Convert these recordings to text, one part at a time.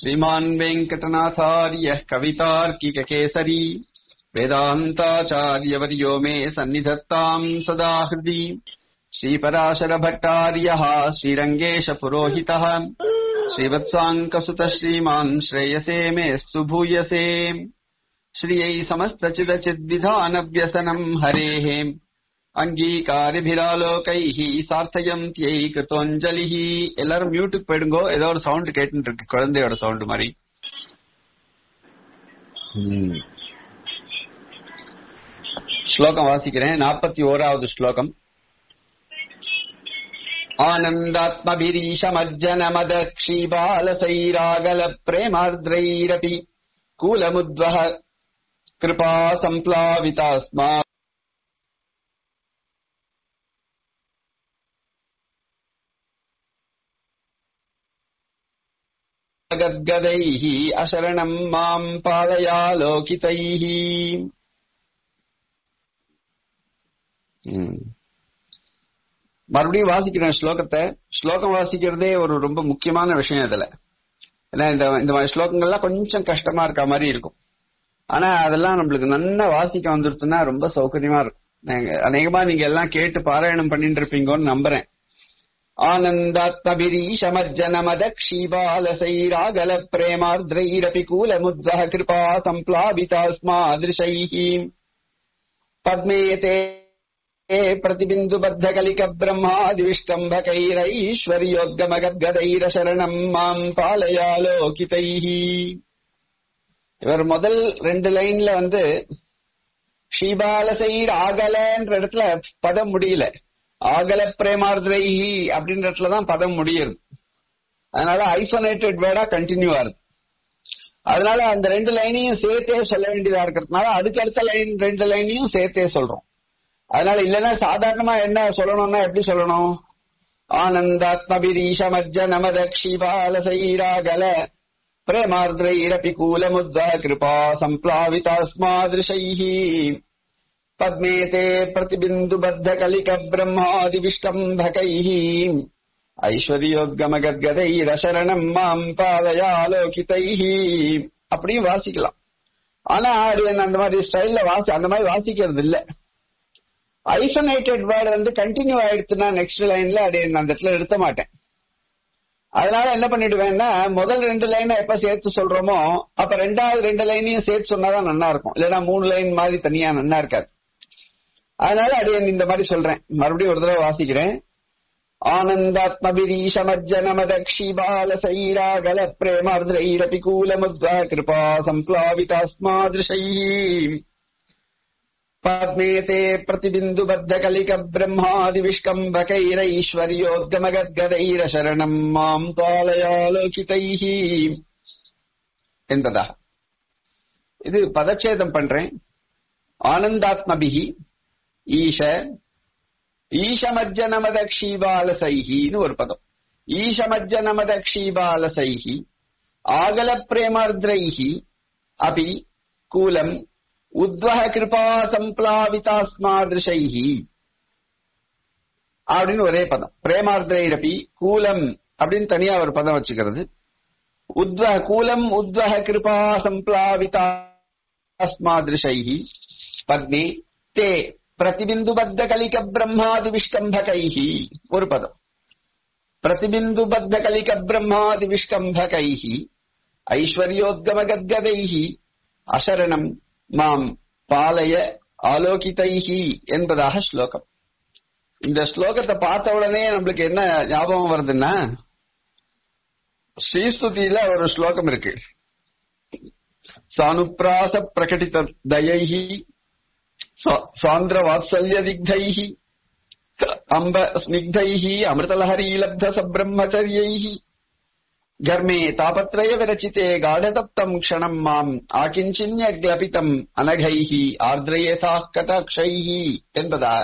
श्रीमान् वेङ्कटनाथार्यः कवितार्किककेसरी वेदान्ताचार्यवर्यो मे सन्निधत्ताम् सदा हृदि श्रीपराशरभट्टार्यः श्रीरङ्गेशपुरोहितः श्रीवत्साङ्कसुतः श्रीमान् श्रेयसे मेऽस्तु भूयसे श्रियै समस्तचिदचिद्विधानव्यसनम् हरेः அங்கீகாரிபிராலோகைஹ சார்த்தயந்தியை கிருத்தோஞ்சலிஹ எல்லாரும் மியூட்டுக்கு போயிடுங்கோ ஏதோ ஒரு சவுண்ட் கேட்டுட்டு இருக்கு குழந்தையோட சவுண்ட் மாதிரி ம். ஸ்லோகம் வாசிக்கிறேன் நாற்பத்தி ஓராவது ஸ்லோகம் ஆனந்தாத்மபிரீஷமர்ஜனமதக்ஷீபாலசைராகல பிரேமார்द्रैरपि கூலமுத்வஹ கிருபா சம்ப்ளாவிதாஸ்மா गद्गदैः अशरणम् माम् पालयालोकितैः ம். மறுபடியும் வாசிக்கிறேன் ஸ்லோகத்தை ஸ்லோகம் வாசிக்கிறதே ஒரு ரொம்ப முக்கியமான விஷயம் இதுல ஏன்னா இந்த இந்த மாதிரி ஸ்லோகங்கள்லாம் கொஞ்சம் கஷ்டமா இருக்க மாதிரி இருக்கும் ஆனா அதெல்லாம் நம்மளுக்கு நல்லா வாசிக்க வந்துருச்சுன்னா ரொம்ப சௌகரியமா இருக்கும் நாங்க- அநேகமா நீங்க எல்லாம் கேட்டு பாராயணம் பண்ணிட்டு இருப்பீங்கன்னு நம்புறேன் आनन्दात्मभिरीशमज्जनमदक्षीबालसैरागल प्रेमार्द्रैरपि कूलमुद्वह कृपा सम्प्लावितास्मादृशैः पद्मे ते प्रतिबिन्दुबद्धकलिकब्रह्मादिविष्कम्भकैरैश्वर्योद्गमगद्गदैरशरणम् माम् पालयालोकितैः இவர் முதல் ரெண்டு லைன்ல வந்து ஸ்ரீபாலசைர் ஆகலன்ற இடத்துல பதம் முடியல ஆகல பிரேமார்திரைஹி அப்படின்ற இடத்துல தான் பதம் முடியுது அதனால ஐசோலேட்டட் வேர்டா கண்டினியூ ஆகுது அதனால அந்த ரெண்டு லைனையும் சேர்த்தே சொல்ல வேண்டியதா இருக்கிறதுனால அதுக்கு அடுத்த லைன் ரெண்டு லைனையும் சேர்த்தே சொல்றோம் அதனால இல்லைன்னா சாதாரணமா என்ன சொல்லணும்னா எப்படி சொல்லணும் ஆனந்தாத்மபிரீஷமஜ்ஜ நமதக்ஷிபாலசைராகல பிரேமார்திரைரபி கூலமுத்வ கிருபா சம்ப்ளாவிதாஸ்மாதிருஷைः पद्मे ते प्रतिबिन्दुबद्धकलिकब्रह्मादिविष्टम्भकैः ஐஸ்வர்யோத்கமகத்கதைரசரணம் மாம் பாதயாலோகிதைஹ அப்படியும் வாசிக்கலாம் ஆனா அது என்ன அந்த மாதிரி ஸ்டைல்ல வாசி அந்த மாதிரி வாசிக்கிறது இல்ல ஐசோலேட்டட் வேர்டு வந்து கண்டினியூ ஆயிடுச்சுன்னா நெக்ஸ்ட் லைன்ல அது நான் அந்த இடத்துல எடுத்த மாட்டேன் அதனால என்ன பண்ணிடுவேன்னா முதல் ரெண்டு லைனை எப்ப சேர்த்து சொல்றோமோ அப்ப ரெண்டாவது ரெண்டு லைனையும் சேர்த்து சொன்னாதான் நல்லா இருக்கும் இல்லைன்னா மூணு லைன் மாதிரி தனியா நல்லா இருக்காது அதனால அடியே இந்த மாதிரி சொல்றேன் மறுபடியும் ஒரு தடவை வாசிக்கிறேன் ஆனந்தாத்மபிரீஷமஜ்ஜனமதக்ஷிபாலசைராகல பிரேமார்திரைரபி கூலமுத்வ கிருபா சம்ப்ளாவிதாஸ்மாதிருஷைः पद्मे ते प्रतिबिन्दुबद्धकलिकब्रह्मादिविष्कम्भकैरैश्वर्योद्गमगद्गदैरशरणम् माम् பாலயாலோகிதைः என்பதா இது பதச்சேதம் பண்றேன் ஆனந்தாத்மபிகி ஈஷ ஈஷமஜ்ஜனமதக்ஷீபாலசைஹின்னு ஒரு பதம் ஈஷமஜ்ஜனமதக்ஷீபாலசைஹி ஆகல பிரேமார்திரைஹி அபி கூலம் உத்வஹ கிருபா சம்ப்ளாவிதாஸ்மாதிருஷைஹி அப்படின்னு ஒரே பதம் பிரேமார்திரைரபி கூலம் அப்படின்னு தனியா ஒரு பதம் வச்சுக்கிறது உத்வஹ கூலம் உத்வஹ கிருபா சம்ப்ளாவிதாஸ்மாதிருஷைஹி பத்மே தே பிரதிபிந்துபத்த கலிக பிரம்மாதி விஷ்கம்பகைஹி ஒரு பதம் பிரதிபிந்துபத்த கலிக பிரம்மாதி விஷ்கம்பகைஹி ஐஸ்வர்யோத்கம கத்கதைஹி அசரணம் மாம் பாலய ஆலோகிதைஹி என்பதாக ஸ்லோகம் இந்த ஸ்லோகத்தை பார்த்த உடனே நம்மளுக்கு என்ன ஞாபகம் வருதுன்னா ஸ்ரீஸ்துதியில ஒரு ஸ்லோகம் இருக்கு சானுப்பிராச பிரகடித தயைஹி சாந்திர வாத்சல்யதிக்தைः அம்ப ஸ்னிக்தைः அமிர்தலஹரீலப்த சப்ரம்மச்சரியைः கர்மே தாபத்ரய விரச்சிதே காடதப்தம் க்ஷணம் மாம் ஆகிஞ்சின்யக்லபிதம் அனகைः ஆர்திரயேதா கடாட்சைः என்பதா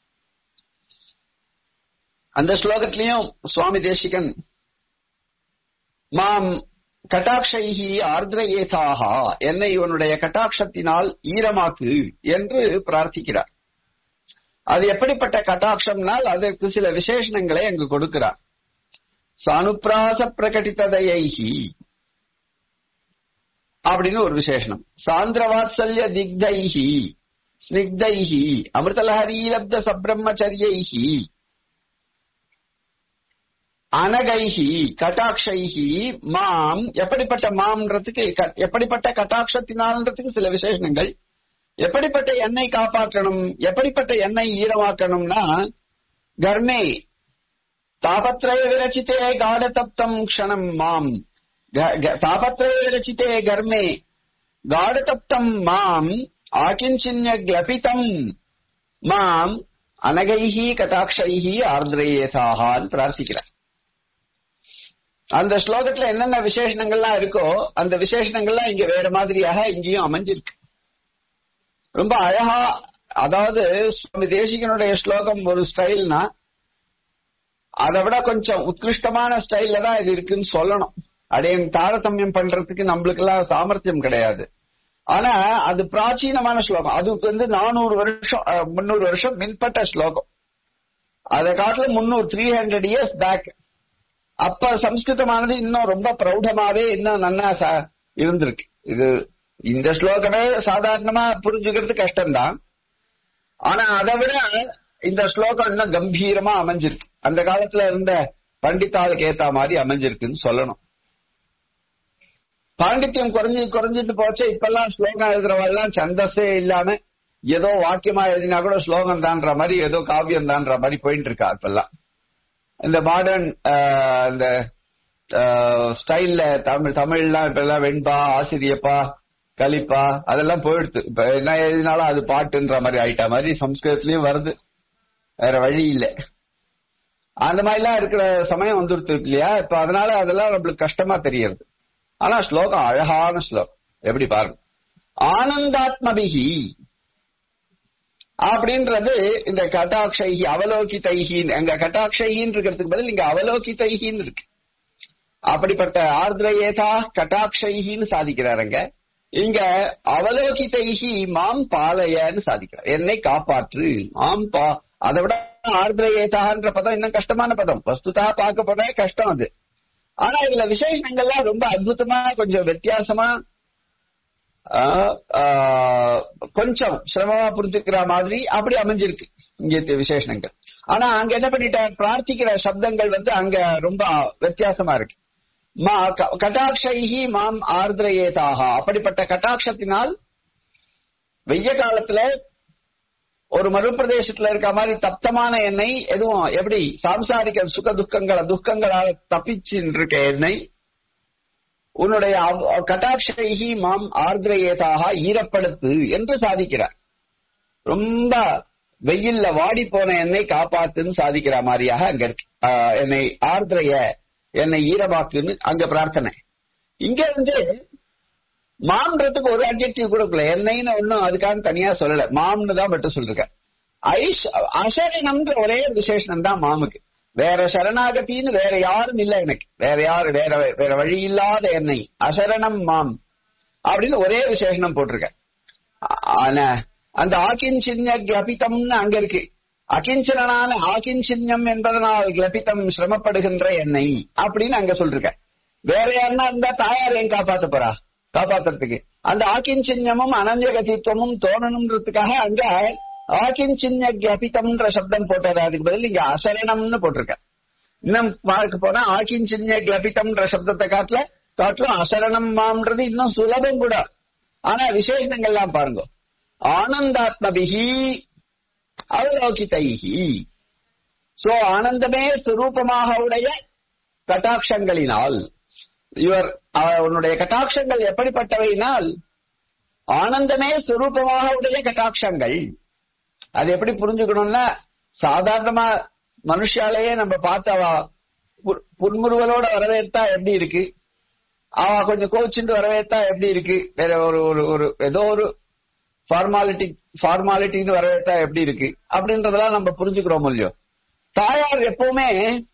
அந்த ஸ்லோகத்திலையும் சுவாமி தேசிகன் மாம் கட்டாட்சைஹி ஆர்திரயேதாக என்னை இவனுடைய கட்டாட்சத்தினால் ஈரமாக்கு என்று பிரார்த்திக்கிறார் அது எப்படிப்பட்ட கட்டாட்சம்னால் அதற்கு சில விசேஷணங்களை அங்கு கொடுக்கிறார் சானுப்பிராச பிரகடித்ததையைஹி அப்படின்னு ஒரு விசேஷனம் சாந்திர வாத்சல்ய திக்தைஹி ஸ்னிக்தைஹி அமிர்தலஹரீலப்த சப்ரம்மச்சரியைஹி அனகைஹி கட்டாட்சைஹி மாம் எப்படிப்பட்ட மாம்ன்றதுக்கு க- எப்படிப்பட்ட கட்டாட்சத்தினால்ன்றதுக்கு சில விசேஷணங்கள் எப்படிப்பட்ட எண்ணெய் காப்பாற்றணும் எப்படிப்பட்ட எண்ணெய் ஈரமாக்கணும்னா கர்மே தாபத்ரய விரச்சித்தே காடதப்தம் க்ஷணம் மாம் க- க- தாபத்ரய விரச்சித்தே கர்மே காடதப்தம் மாம் ஆகிஞ்சின்ய கிளபிதம் மாம் அனகைஹி கட்டாட்சைஹி ஆர்திரேயசாகான்னு பிரார்த்திக்கிறார் அந்த ஸ்லோகத்துல என்னென்ன விசேஷணங்கள்லாம் இருக்கோ அந்த விசேஷணங்கள்லாம் இங்க வேற மாதிரியாக இங்கேயும் அமைஞ்சிருக்கு ரொம்ப அழகா அதாவது சுவாமி தேசிகனுடைய ஸ்லோகம் ஒரு ஸ்டைல்னா அதை விட கொஞ்சம் உத்கிருஷ்டமான ஸ்டைல்ல தான் இது இருக்குன்னு சொல்லணும் அடைய தாரதமியம் பண்றதுக்கு நம்மளுக்கு எல்லாம் சாமர்த்தியம் கிடையாது ஆனா அது பிராச்சீனமான ஸ்லோகம் அது வந்து நானூறு வருஷம் அஹ், முந்நூறு வருஷம் மின்பட்ட ஸ்லோகம் அதை காட்டிலும் முன்னூறு த்ரீ ஹண்ட்ரட் இயர்ஸ் பேக் அப்ப சம்ஸ்கிருதமானது இன்னும் ரொம்ப பிரௌடமாவே இன்னும் நன்னா ச- இருந்திருக்கு இது இந்த ஸ்லோகமே சாதாரணமா புரிஞ்சுக்கிறது கஷ்டம்தான் ஆனா அதை விட இந்த ஸ்லோகம் இன்னும் கம்பீரமா அமைஞ்சிருக்கு அந்த காலத்துல இருந்த பண்டித்தாளுக்கு ஏத்த மாதிரி அமைஞ்சிருக்குன்னு சொல்லணும் பாண்டித்யம் குறைஞ்சு குறைஞ்சிட்டு போச்சு இப்பெல்லாம் ஸ்லோகம் எழுதுறவெல்லாம் சந்தஸே இல்லாம ஏதோ வாக்கியமா எழுதினா கூட ஸ்லோகம் தான்ற மாதிரி ஏதோ காவியம் தான்ற மாதிரி போயிட்டு இருக்கா இப்பெல்லாம் இந்த மாடர்ன் இந்த ஸ்டைல்ல தமிழ் தமிழ்லாம் இப்ப எல்லாம் வெண்பா ஆசிரியப்பா கலிப்பா அதெல்லாம் போயிடுது இப்ப என்ன எழுதினாலும் அது பாட்டுன்ற மாதிரி ஆயிட்டா மாதிரி சம்ஸ்கிருதத்திலயும் வருது வேற வழி இல்ல அந்த மாதிரிலாம் இருக்கிற சமயம் வந்துருது இல்லையா இப்ப அதனால அதெல்லாம் நம்மளுக்கு கஷ்டமா தெரியறது ஆனா ஸ்லோகம் அழகான ஸ்லோகம் எப்படி பாருங்க ஆனந்தாத்மபிகி அப்படின்றது இந்த கட்டாட்சைகி அவலோகிதைகின்னு அங்க கட்டாட்சைகின்னு இருக்கிறதுக்கு பதில் இங்க அவலோகிதைகின்னு இருக்கு அப்படிப்பட்ட ஆர்திரேதா கட்டாட்சைகின்னு சாதிக்கிறாருங்க இங்க அவலோகிதைகி மாம் பாலயன்னு சாதிக்கிறார் என்னை காப்பாற்று மாம் பா அதை விட ஆர்திரேதான்ற பதம் இன்னும் கஷ்டமான பதம் வஸ்துதா பார்க்க போனா கஷ்டம் அது ஆனா இதுல விசேஷங்கள்லாம் ரொம்ப அற்புதமா கொஞ்சம் வித்தியாசமா ஆ, ஆ, கொஞ்சம் சிரமமா புரிஞ்சுக்கிற மாதிரி அப்படி அமைஞ்சிருக்கு இங்க விசேஷங்கள் ஆனா அங்க என்ன பண்ணிட்டார் பிரார்த்திக்கிற சப்தங்கள் வந்து அங்க ரொம்ப வித்தியாசமா இருக்கு மா க- கட்டாட்சைஹி மாம் ஆர்திரேதாக அப்படிப்பட்ட கட்டாட்சத்தினால் வெய்ய காலத்துல ஒரு மறுபிரதேசத்துல இருக்க மாதிரி தப்தமான எண்ணெய் எதுவும் எப்படி சாம்சாரிக சுக துக்கங்களை துக்கங்களால தப்பிச்சுன்னு இருக்க எண்ணெய் உன்னுடைய அவ்- கட்டாட்சைஹி மாம் ஆர்திரேயதாக ஈரப்படுத்து என்று சாதிக்கிறார் ரொம்ப வெயில்ல வாடி போன என்னை காப்பாத்துன்னு சாதிக்கிற மாதிரியாக அங்க இருக்கு ஆஹ் என்னை ஆர்திரைய என்னை ஈரமாக்குன்னு அங்க பிரார்த்தனை இங்க வந்து மாம்ன்றதுக்கு ஒரு அட்ஜெக்டிவ் கொடுக்கல என்னைன்னு ஒன்னும் அதுக்காக தனியா சொல்லல மாம்னு தான் மட்டும் சொல்லிருக்க ஐஷ் அசரணம்ன்ற ஒரே ஒரு விசேஷனம் தான் மாமுக்கு வேற சரணாகத்தின்னு வேற யாரும் இல்ல எனக்கு வேற யாரு வேற வேற வழி இல்லாத என்னை அசரணம் மாம் அப்படின்னு ஒரே விசேஷனம் போட்டிருக்க ஆனா அந்த ஆக்கிஞ்சின்ய கிளபிதம்னு அங்க இருக்கு அகிஞ்சனான ஆகிஞ்சின்யம் என்பதனால் கிளபிதம் சிரமப்படுகின்ற எண்ணெய் அப்படின்னு அங்க சொல்லிருக்க வேற யாருன்னா இருந்தா தாயார் ஏன் காப்பாத்த போறா காப்பாத்துறதுக்கு அந்த ஆக்கிஞ்சின்யமும் அனஞ்சகதித்துவமும் தோணணுன்றதுக்காக அங்க ஆக்கிஞ்சின்ய கிளபிதம்ன்ற சப்தம் போட்டது அதுக்கு பதில் இங்க அசரணம்னு போட்டிருக்க இன்னும் பார்க்க போனா ஆக்கிஞ்சின்ய கிளபிதம்ன்ற சப்தத்தை காட்டுல காட்டிலும் அசரணம் மாம்ன்றது இன்னும் சுலபம் கூட ஆனா விசேஷங்கள்லாம் பாருங்க ஆனந்தாத்மபிகி அவலோகிதைஹி சோ ஆனந்தமே சுரூபமாக உடைய கட்டாட்சங்களினால் இவர் அவ- உன்னுடைய கட்டாட்சங்கள் எப்படிப்பட்டவைனால் ஆனந்தமே சுரூபமாக உடைய கட்டாட்சங்கள் அது எப்படி புரிஞ்சுக்கணும்னா சாதாரணமா மனுஷாலேயே நம்ம பார்த்து அவ புன்- புன்முறுவலோட வரவேற்றா எப்படி இருக்கு அவ கொஞ்சம் கோச்சுட்டு வரவேற்றா எப்படி இருக்கு வேற ஒரு ஒரு ஒரு ஏதோ ஒரு ஃபார்மாலிட்டி ஃபார்மாலிட்டின்னு வரவேற்றா எப்படி இருக்கு அப்படின்றதெல்லாம் நம்ம புரிஞ்சுக்கிறோம் இல்லையோ தாயார் எப்பவுமே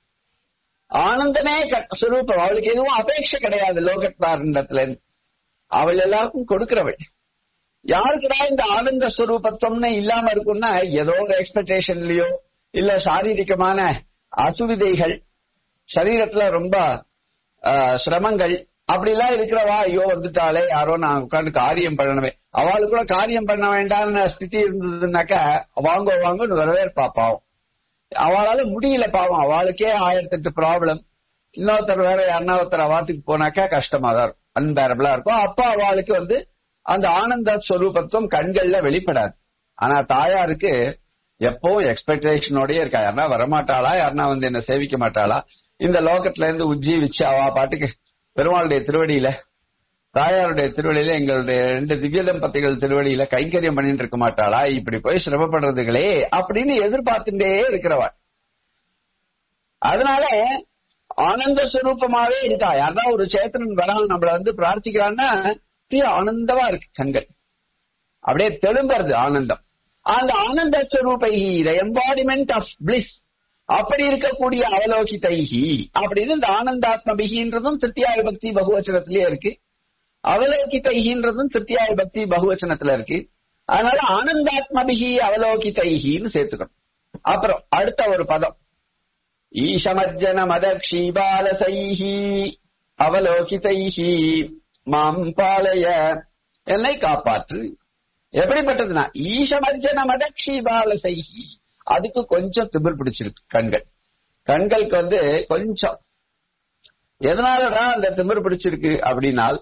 ஆனந்தமே க- சுரூபம் அவளுக்கு எதுவும் அபேட்சை கிடையாது லோகத்தாரிடத்துல இருந்து. அவள் எல்லாருக்கும் கொடுக்கிறவள் யாருக்குடா இந்த ஆனந்த ஸ்வரூபத்துவம்னு இல்லாம இருக்கும்னா ஏதோ ஒரு எக்ஸ்பெக்டேஷன்லயோ இல்ல சாரீரிகமான அசுவிதைகள் சரீரத்துல ரொம்ப ஆ, சிரமங்கள் அப்படி எல்லாம் இருக்கிறவா ஐயோ வந்துட்டாலே யாரோ நான் உட்காந்து காரியம் பண்ணணுமே அவளுக்கு கூட காரியம் பண்ண வேண்டாம்னு ஸ்திதி இருந்ததுன்னாக்கா வாங்க வாங்கன்னு வரவேற்பா பாவம் அவளால முடியல பாவம் அவளுக்கே ஆயிரத்தி எட்டு ப்ராப்ளம் இன்னொருத்தர் வேற யாருன்னா ஒருத்தர் அவாத்துக்கு போனாக்கா கஷ்டமா தான் இருக்கும் அன்பேரபிளா இருக்கும் அப்ப அவளுக்கு வந்து அந்த ஆனந்த ஸ்வரூபத்துவம் கண்கள்ல வெளிப்படாது ஆனா தாயாருக்கு எப்பவும் எக்ஸ்பெக்டேஷனோடய இருக்கா யாருன்னா வரமாட்டாளா யாருன்னா வந்து என்ன சேவிக்க மாட்டாளா இந்த லோகத்துல இருந்து உஜ்ஜீவிச்சு அவ பாட்டுக்கு பெருமாளுடைய திருவடியில தாயாருடைய திருவடியில எங்களுடைய ரெண்டு திவ்ய தம்பதிகள் திருவடியில கைங்கரியம் பண்ணிட்டு இருக்க மாட்டாளா இப்படி போய் சிரமப்படுறதுகளே அப்படின்னு எதிர்பார்த்துட்டே இருக்கிறவா அதனால ஆனந்த சுரூபமாவே இருக்கா யாரா ஒரு சேத்தனன் வரான் நம்மள வந்து பிரார்த்திக்கிறான்னா ஆனந்தமா இருக்கு கண்கள் அப்படியே தெலும்புறது ஆனந்தம் அந்த ஆனந்த ஸ்வரூபை த எம்பாடிமெண்ட் ஆஃப் பிளிஸ் அப்படி இருக்கக்கூடிய அவலோகிதைஹி அப்படின்னு இந்த ஆனந்தாத்மபிகின்றதும் திருத்தியாய பக்தி பகுவச்சனத்திலேயே இருக்கு அவலோகிதைகின்றதும் திருத்தியாய பக்தி பகுவச்சனத்துல இருக்கு அதனால ஆனந்தாத்மபிகி அவலோகிதைஹின்னு சேர்த்துக்கணும் அப்புறம் அடுத்த ஒரு பதம் ஈஷமஜ்ஜன மதக்ஷீபாலசைஹி அவலோகிதைஹி மாம் பாலய என்னை காப்பாற்று எப்படிப்பட்டதுன்னா ஈஷமர்ஜன மதக்ஷீபாலசைஹி அதுக்கு கொஞ்சம் திமிர் பிடிச்சிருக்கு கண்கள் கண்களுக்கு வந்து கொஞ்சம் எதனாலதான் அந்த திமிர் பிடிச்சிருக்கு அப்படின்னால்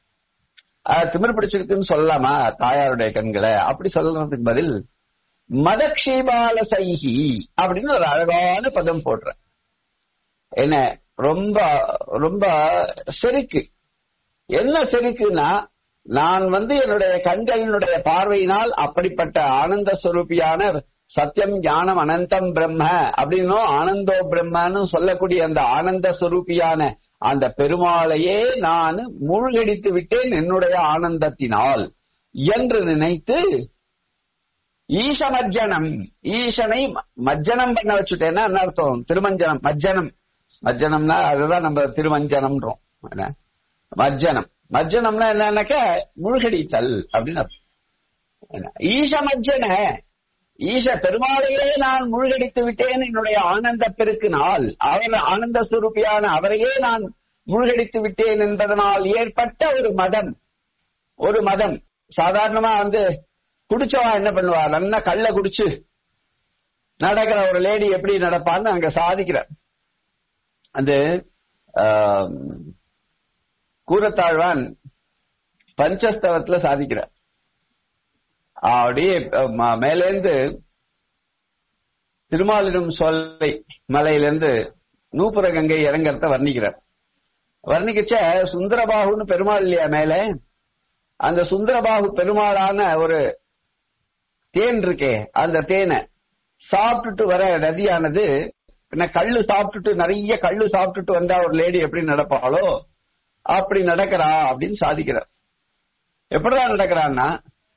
திமிர் பிடிச்சிருக்குன்னு சொல்லலாமா தாயாருடைய கண்களை அப்படி சொல்றதுக்கு பதில் மதக்ஷீபால சைஹி அப்படின்னு ஒரு அழகான பதம் போடுற என்ன ரொம்ப ரொம்ப செருக்கு என்ன செருக்குன்னா நான் வந்து என்னுடைய கண்களினுடைய பார்வையினால் அப்படிப்பட்ட ஆனந்த ஸ்வரூபியான சத்தியம் ஞானம் அனந்தம் பிரம்ம அப்படின்னும் ஆனந்தோ பிரம்மன்னு சொல்லக்கூடிய அந்த ஆனந்த ஸ்வரூபியான அந்த பெருமாளையே நான் மூழ்கடித்து விட்டேன் என்னுடைய ஆனந்தத்தினால் என்று நினைத்து ஈசமஜ்ஜனம் ஈசனை மஜ்ஜனம் பண்ண வச்சுட்டேன்னா என்ன அர்த்தம் திருமஞ்சனம் மஜ்ஜனம் மஜ்ஜனம்னா அதுதான் நம்ம திருமஞ்சனம்ன்றோம் மஜ்ஜனம் மஜ்ஜனம்னா என்னன்னாக்க மூழ்கடித்தல் அப்படின்னு ஈசமஜ்ஜன ஈச பெருமாளையே நான் மூழ்கடித்து விட்டேன் என்னுடைய ஆனந்த பெருக்கினால் அவர் ஆனந்த சுரூபியான அவரையே நான் மூழ்கடித்து விட்டேன் என்பதனால் ஏற்பட்ட ஒரு மதம் ஒரு மதம் சாதாரணமா வந்து குடிச்சவா என்ன பண்ணுவா நல்லா கள்ள குடிச்சு நடக்கிற ஒரு லேடி எப்படி நடப்பான்னு அங்க சாதிக்கிற அந்த கூரத்தாழ்வான் பஞ்சஸ்தவத்துல சாதிக்கிற அப்படியே மேலேந்து திருமாலிடும் சொல்லை மலையிலிருந்து நூப்புர கங்கை இறங்கறத வர்ணிக்கிறார் வர்ணிக்கச்ச சுந்தரபாகுன்னு பெருமாள் இல்லையா மேல அந்த சுந்தரபாகு பெருமாளான ஒரு தேன் இருக்கே அந்த தேனை சாப்பிட்டுட்டு வர நதியானது பின்ன கள்ளு சாப்பிட்டுட்டு நிறைய கள்ளு சாப்பிட்டுட்டு வந்தா ஒரு லேடி எப்படி நடப்பாளோ அப்படி நடக்கிறா அப்படின்னு சாதிக்கிறார் எப்படிதான் நடக்கிறான்னா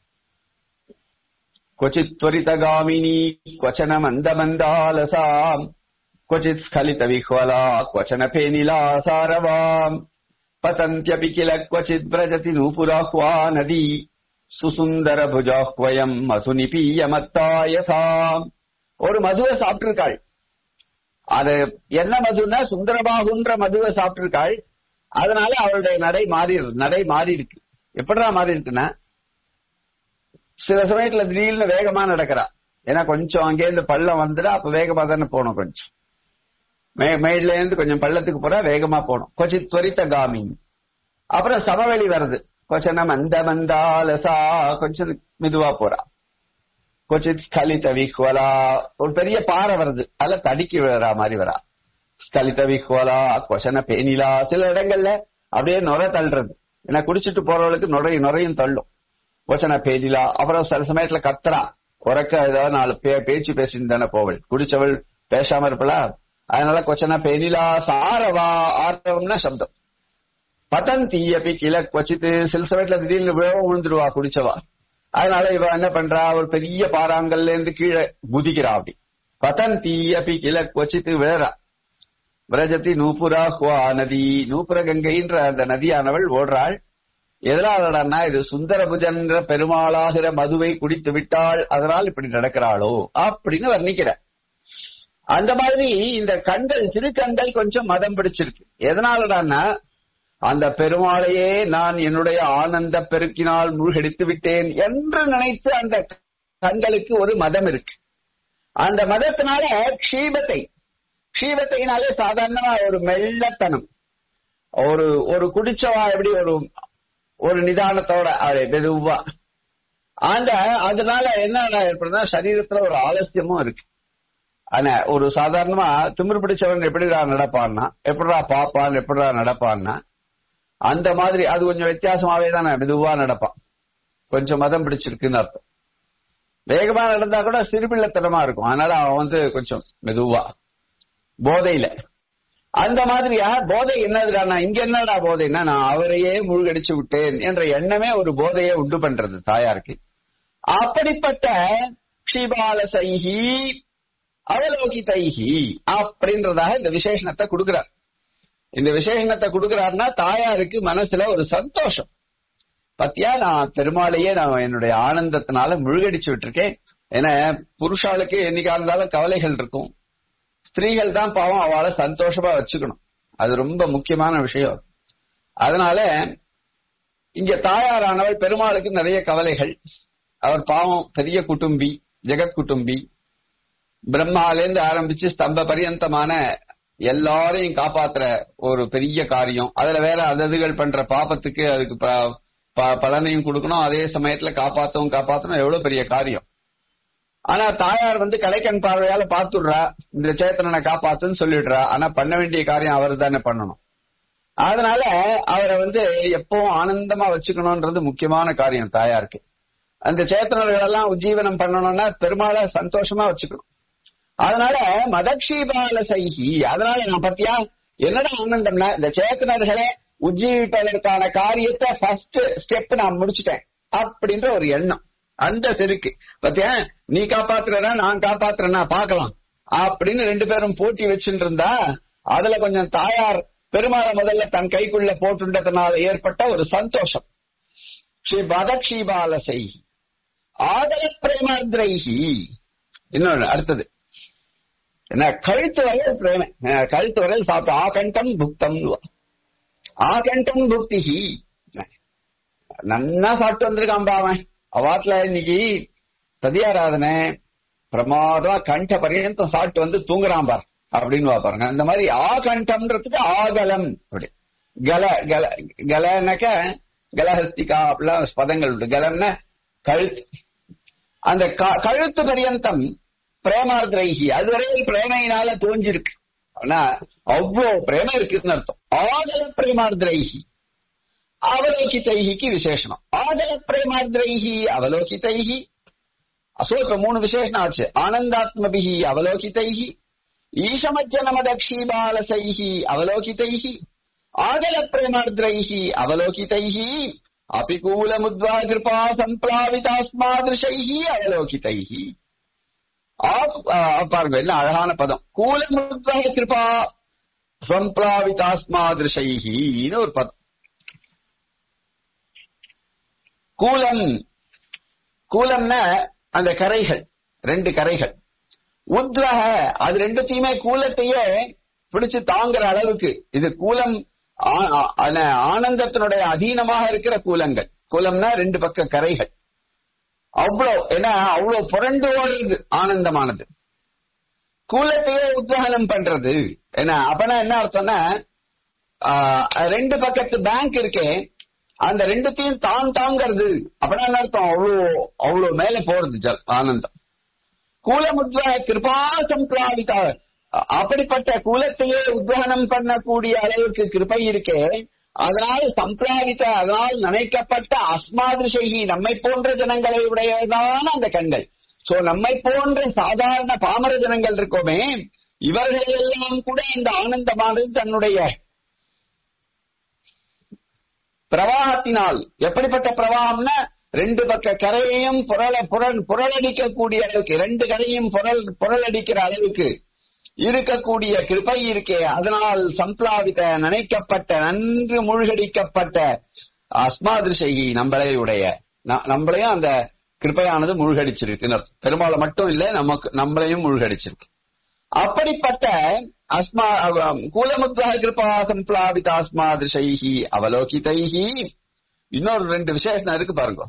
क्वचित् त्वरितगामिनी क्वचन मन्दमन्दालसाम् क्वचित् स्खलितविह्वला क्वचन फेनिलासारवाम् पतन्त्यपि किल क्वचित् व्रजति नूपुराह्वा नदी சுசுந்தரபுஜாஹ்வயம் மதுநிபீயமத்தாயசாம் ஒரு மதுவை சாப்பிட்டிருக்காள் அது என்ன மதுன்னா சுந்தரபாகுன்ற மதுவை சாப்பிட்டிருக்காள் அதனால அவளுடைய நடை மாறி நடை மாறி இருக்கு எப்படிதான் மாறி இருக்குன்னா சில சமயத்துல திடீர்னு வேகமா நடக்கிறா ஏன்னா கொஞ்சம் அங்கேருந்து பள்ளம் வந்துடா அப்ப வேகமா தானே போகணும் கொஞ்சம் மே மேட்ல இருந்து கொஞ்சம் பள்ளத்துக்கு போறா வேகமா போகணும் கொஞ்சம் துவரித்த காமி அப்புறம் சமவெளி வருது கொஞ்சம் மந்த மந்தாலசா கொஞ்சம் மெதுவா போறா கொஞ்சம் ஸ்கலித விஹ்வலா ஒரு பெரிய பாறை வருது அதுல தடுக்கி விழுறா மாதிரி வரா ஸ்கலித விஹ்வலா கொசன பேனிலா சில இடங்கள்ல அப்படியே நுர தள்ளுறது ஏன்னா குடிச்சிட்டு போறவளுக்கு நுரையும் நுரையும் தள்ளும் வச்சன பேஜிலா அப்புறம் சில சமயத்துல கத்துறா உறக்க ஏதாவது நாலு பே பேச்சு பேசிட்டு தானே போவள் குடிச்சவள் பேசாம இருப்பலா அதனால கொச்சனா பெனிலா சாரவா ஆரவம்னா சப்தம் பதந்தி அப்படி கீழே கொச்சித்து சில சமயத்துல திடீர்னு விழவும் விழுந்துருவா குடிச்சவா அதனால இவ என்ன பண்றா ஒரு பெரிய பாறாங்கல்ல இருந்து கீழே குதிக்கிறா அப்படி பதந்தி அப்படி கீழே கொச்சித்து விழறா விரஜதி நூபுரா ஹுவா நதி நூபுர கங்கைன்ற அந்த நதியானவள் ஓடுறாள் எதனாலடா இது சுந்தரபுஜன்ற பெருமாளாகிற மதுவை குடித்து விட்டாள் அதனால் இப்படி நடக்கிறாளோ அப்படின்னு வர்ணிக்கிற அந்த மாதிரி இந்த கண்கள் திருக்கண்கள் கொஞ்சம் மதம் பிடிச்சிருக்கு எதனாலடான்னா அந்த பெருமாளையே நான் என்னுடைய ஆனந்த பெருக்கினால் மூழ்கடித்து விட்டேன் என்று நினைத்து அந்த கண்களுக்கு ஒரு மதம் இருக்கு அந்த மதத்தினால க்ஷீபத்தை க்ஷீபத்தைனாலே சாதாரணமா ஒரு மெல்லத்தனம் ஒரு ஒரு குடிச்சவா எப்படி ஒரு ஒரு நிதானத்தோட அது மெதுவா அந்த அதனால என்ன ஏற்படுதுன்னா சரீரத்துல ஒரு ஆலசியமும் இருக்கு ஆனா ஒரு சாதாரணமா திமிரு பிடிச்சவன் எப்படிடா நடப்பான்னா எப்படிடா பாப்பான் எப்படிடா நடப்பான்னா அந்த மாதிரி அது கொஞ்சம் வித்தியாசமாவே தான் மெதுவா நடப்பான் கொஞ்சம் மதம் பிடிச்சிருக்குன்னு அர்த்தம் வேகமா நடந்தா கூட சிறுபிள்ளத்தனமா இருக்கும் அதனால அவன் வந்து கொஞ்சம் மெதுவா போதையில அந்த மாதிரியா போதை என்னதுடா இங்க என்னடா போதைன்னா நான் அவரையே மூழ்கடிச்சு விட்டேன் என்ற எண்ணமே ஒரு போதையை உண்டு பண்றது தாயாருக்கு அப்படிப்பட்ட க்ஷிபால சைஹி அவலோகி தைஹி அப்படின்றதாக இந்த விசேஷணத்தை கொடுக்கிறார் இந்த விசேஷணத்தை கொடுக்கிறாருன்னா தாயாருக்கு மனசுல ஒரு சந்தோஷம் பத்தியா நான் பெருமாளையே நான் என்னுடைய ஆனந்தத்தினால முழுகடிச்சு விட்டுருக்கேன் ஏன்னா புருஷாளுக்கு என்னைக்கா இருந்தாலும் கவலைகள் இருக்கும் ஸ்திரீகள் தான் பாவம் அவளை சந்தோஷமா வச்சுக்கணும் அது ரொம்ப முக்கியமான விஷயம் அதனால இங்க தாயாரானவள் பெருமாளுக்கு நிறைய கவலைகள் அவர் பாவம் பெரிய குடும்பி ஜெகத் குடும்பி பிரம்மாலேருந்து ஆரம்பிச்சு ஸ்தம்ப பரியந்தமான எல்லாரையும் காப்பாத்துற ஒரு பெரிய காரியம் அதுல வேற அததுகள் பண்ற பாப்பத்துக்கு அதுக்கு பலனையும் கொடுக்கணும் அதே சமயத்துல காப்பாத்தவும் காப்பாத்தணும் எவ்வளவு பெரிய காரியம் ஆனா தாயார் வந்து கலைக்கண் பார்வையால பாத்துடுறா இந்த சேத்தனனை காப்பாத்துன்னு சொல்லிடுறா ஆனா பண்ண வேண்டிய காரியம் அவர் தானே பண்ணணும் அதனால அவரை வந்து எப்பவும் ஆனந்தமா வச்சுக்கணும்ன்றது முக்கியமான காரியம் தாயாருக்கு அந்த சேத்தனர்கள் எல்லாம் உஜ்ஜீவனம் பண்ணணும்னா பெருமாளை சந்தோஷமா வச்சுக்கணும் அதனால மதக்ஷீபால சைகி அதனால நான் பத்தியா என்னடா ஆனந்தம்னா இந்த சேத்தனர்களை உஜ்ஜீவிப்பதற்கான காரியத்தை ஃபர்ஸ்ட் ஸ்டெப் நான் முடிச்சுட்டேன் அப்படின்ற ஒரு எண்ணம் அந்த செருக்கு பத்தியா நீ காப்பாத்துறனா நான் காப்பாத்துறேன்னா பாக்கலாம் அப்படின்னு ரெண்டு பேரும் போட்டி வச்சுட்டு இருந்தா அதுல கொஞ்சம் தாயார் பெருமாளை முதல்ல தன் கைக்குள்ள போட்டுண்டதுனால ஏற்பட்ட ஒரு சந்தோஷம் ஸ்ரீ பதக்ஷீபாலசை ஆதல பிரேமாந்திரைஹி இன்னொன்னு அடுத்தது என்ன கழுத்து வரையில் பிரேம கழுத்து வரையில் சாப்பிட்டு ஆகண்டம் புக்தம் ஆகண்டம் புக்திஹி நன்னா சாப்பிட்டு வந்திருக்கான் பாவன் அவாட்ல இன்னைக்கு ததியாராதனை பிரமாதமா கண்ட பரியந்தம் சாப்பிட்டு வந்து தூங்குறான் பார் அப்படின்னு பாருங்க அந்த மாதிரி ஆகண்டம்ன்றதுக்கு ஆகலம் அப்படி கல கல கலனாக்க கலஹஸ்திகா அப்படிலாம் பதங்கள் உண்டு கலம்னா கழுத்து அந்த கழுத்து பரியந்தம் பிரேமார்திரைகி அதுவரையில் பிரேமையினால தோஞ்சிருக்கு ஆனா அவ்வளோ பிரேமம் இருக்குன்னு அர்த்தம் ஆகல பிரேமார்திரைகி அவலோகிதைஹிக்கு விசேஷனம் ஆதல பிரேமார்திரைஹி அவலோகிதைஹி அசோ இப்ப மூணு விசேஷனம் ஆச்சு ஆனந்தாத்மபிஹி அவலோகிதைஹி ஈஷமஜ்ஜனமதக்ஷீபாலசைஹி அவலோகிதைஹி ஆதல பிரேமார்திரைஹி அவலோகிதைஹி அபிகூலமுத்வா கிருபா சம்பிளாவிதாஸ்மாதிருஷைஹி அவலோகிதைஹி பாருங்க என்ன அழகான பதம் கூலமுத்வா கிருபா சம்பிளாவிதாஸ்மாதிருஷைஹின்னு ஒரு பதம் கூலம் கூலம்னா அந்த கரைகள் ரெண்டு கரைகள் உத்ரக அது ரெண்டுத்தையுமே கூலத்தையே பிடிச்சு தாங்குற அளவுக்கு இது கூலம் ஆனந்தத்தினுடைய அதீனமாக இருக்கிற கூலங்கள் கூலம்னா ரெண்டு பக்க கரைகள் அவ்வளவு ஏன்னா அவ்வளவு புரண்டு ஓடுறது ஆனந்தமானது கூலத்தையே உத்வகனம் பண்றது ஏன்னா அப்பனா என்ன அர்த்தம்னா ரெண்டு பக்கத்து பேங்க் இருக்கே அந்த ரெண்டுத்தையும் தான் தாங்கிறது அப்படின்னா என்ன அர்த்தம் அவ்வளோ அவ்வளோ மேல போறது ஜல் ஆனந்தம் கூலமுத்வ கிருபா சம்பிராவிதா அப்படிப்பட்ட கூலத்தையே உத்வகனம் பண்ணக்கூடிய அளவுக்கு கிருபை இருக்கே அதனால் சம்பிராவித அதனால் நினைக்கப்பட்ட அஸ்மாதிருஷகி நம்மை போன்ற ஜனங்களை உடையதான அந்த கண்கள் சோ நம்மை போன்ற சாதாரண பாமர ஜனங்கள் இருக்கோமே இவர்கள் எல்லாம் கூட இந்த ஆனந்தமானது தன்னுடைய பிரவாகத்தினால் எப்படிப்பட்ட பிரவாகம்னா ரெண்டு பக்க கரையையும் புரள புரள் புரளடிக்கக்கூடிய அளவுக்கு ரெண்டு கரையும் புரள் புரளடிக்கிற அளவுக்கு இருக்கக்கூடிய கிருபை இருக்கே அதனால் சம்பிளாவித நினைக்கப்பட்ட நன்கு மூழ்கடிக்கப்பட்ட அஸ்மாதிருஷகி நம்மளை உடைய நம்மளையும் அந்த கிருப்பையானது மூழ்கடிச்சிருக்கு பெருமாளை மட்டும் இல்ல நமக்கு நம்மளையும் மூழ்கடிச்சிருக்கு அப்படிப்பட்ட அஸ்மா கூலமுத்வா கிருபா சம்பிளாவிதாஸ்மாதிருஷைஹி அவலோகிதைஹி இன்னொரு ரெண்டு விசேஷம் இருக்கு பாருங்க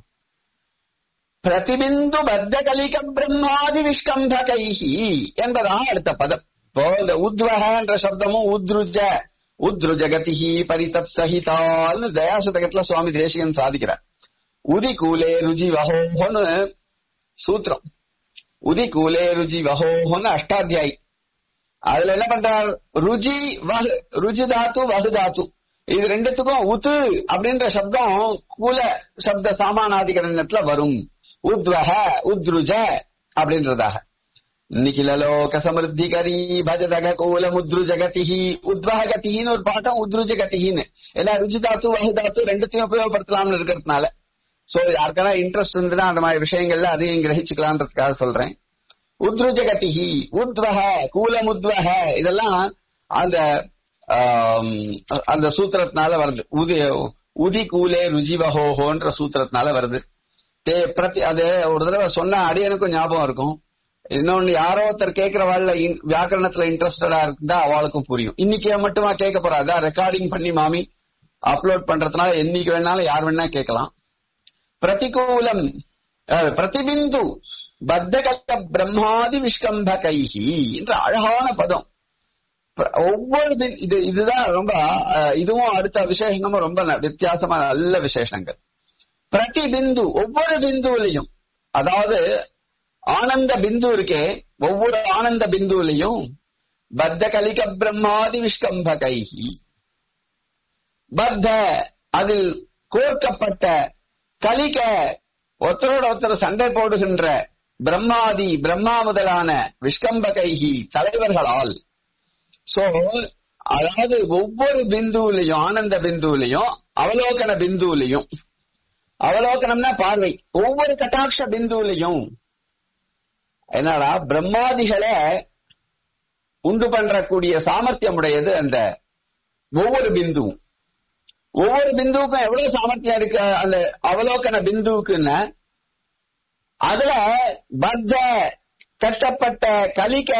பிரதிபிந்து பத்த கலிக பிரம்மாதி விஷ்கம்பகைஹி என்பதான் அடுத்த பதம் இப்போ இந்த உத்வக என்ற சப்தமும் உத்ருஜ உத்ருஜகதிஹி பரிதப் சகிதால்னு தயாசதகத்துல சுவாமி தேசிகன் சாதிக்கிறார் உதி கூலே ருஜி வஹோன்னு சூத்திரம் உதி கூலே ருஜி வஹோன்னு அஷ்டாத்தியாயி அதுல என்ன பண்றார் ருஜி வஹு ருஜி தாத்து வஹு தாத்து இது ரெண்டுத்துக்கும் உத்து அப்படின்ற சப்தம் கூல சப்த சாமானாதிகரணத்துல வரும் உத்வக உத்ருஜ அப்படின்றதாக நிகிலலோக சமிருத்திகரி பஜதக கூல முத்ரு ஜகதிஹி உத்வக கதின்னு ஒரு பாட்டம் உத்ருஜ கதின்னு ஏன்னா ருஜி தாத்து வஹு தாத்து ரெண்டுத்தையும் உபயோகப்படுத்தலாம்னு இருக்கிறதுனால சோ யாருக்கான இன்ட்ரெஸ்ட் இருந்ததுன்னா அந்த மாதிரி விஷயங்கள்ல அதையும் கிரகிச்சுக்கலான்றதுக்காக சொல்றேன் உத்ருஜ கதிஹி உத்வக கூலமுத்வக இதெல்லாம் அந்த ஆம், அந்த சூத்திரத்தினால வருது உதி உதி கூலே ருஜிவஹோஹோன்ற சூத்திரத்தினால வருது தே பிரதி அது ஒரு தடவை சொன்ன அடியனுக்கும் ஞாபகம் இருக்கும் இன்னொன்னு யாரோ ஒருத்தர் கேட்கிறவாள்ல இன்- வியாக்கரணத்துல இன்ட்ரெஸ்டடா இருந்தா அவளுக்கும் புரியும் இன்னைக்கு மட்டுமா கேட்க போறாதா ரெக்கார்டிங் பண்ணி மாமி அப்லோட் பண்றதுனால என்னைக்கு வேணாலும் யார் வேணா கேட்கலாம் பிரதிகூலம் அஹ், பிரதிபிந்து பத்தகல்ல பிரம்மாதி விஷ்கம்பகைஹி என்ற அழகான பதம் பிர- ஒவ்வொரு தி- இது இதுதான் ரொம்ப அஹ், இதுவும் அடுத்த விசேஷமும் ரொம்ப ந- வித்தியாசமா நல்ல விசேஷங்கள் பிரதிபிந்து ஒவ்வொரு பிந்துவிலையும் அதாவது ஆனந்த பிந்து இருக்கே ஒவ்வொரு ஆனந்த பிந்துவிலையும் பத்த கலிக பிரம்மாதி விஷ்கம்பகைஹி பத்த அதில் கோர்க்கப்பட்ட கலிக ஒருத்தரோட ஒருத்தர் சண்டை போடுகின்ற பிரம்மாதி பிரம்மா முதலான விஷ்கம்பகைஹி தலைவர்களால் சோ அதாவது ஒவ்வொரு பிந்துவிலையும் ஆனந்த பிந்துவிலையும் அவலோகன பிந்துவிலையும் அவலோகனம்னா பார்வை ஒவ்வொரு கட்டாட்ச பிந்துவிலையும் என்னடா பிரம்மாதிகளை உண்டு பண்றக்கூடிய சாமர்த்தியம் உடையது அந்த ஒவ்வொரு பிந்துவும் ஒவ்வொரு பிந்துவுக்கும் எவ்வளவு சாமர்த்தியம் இருக்கு அந்த அவலோகன பிந்துவுக்குன்னா அதுல பத்த கட்டப்பட்ட கலிக்க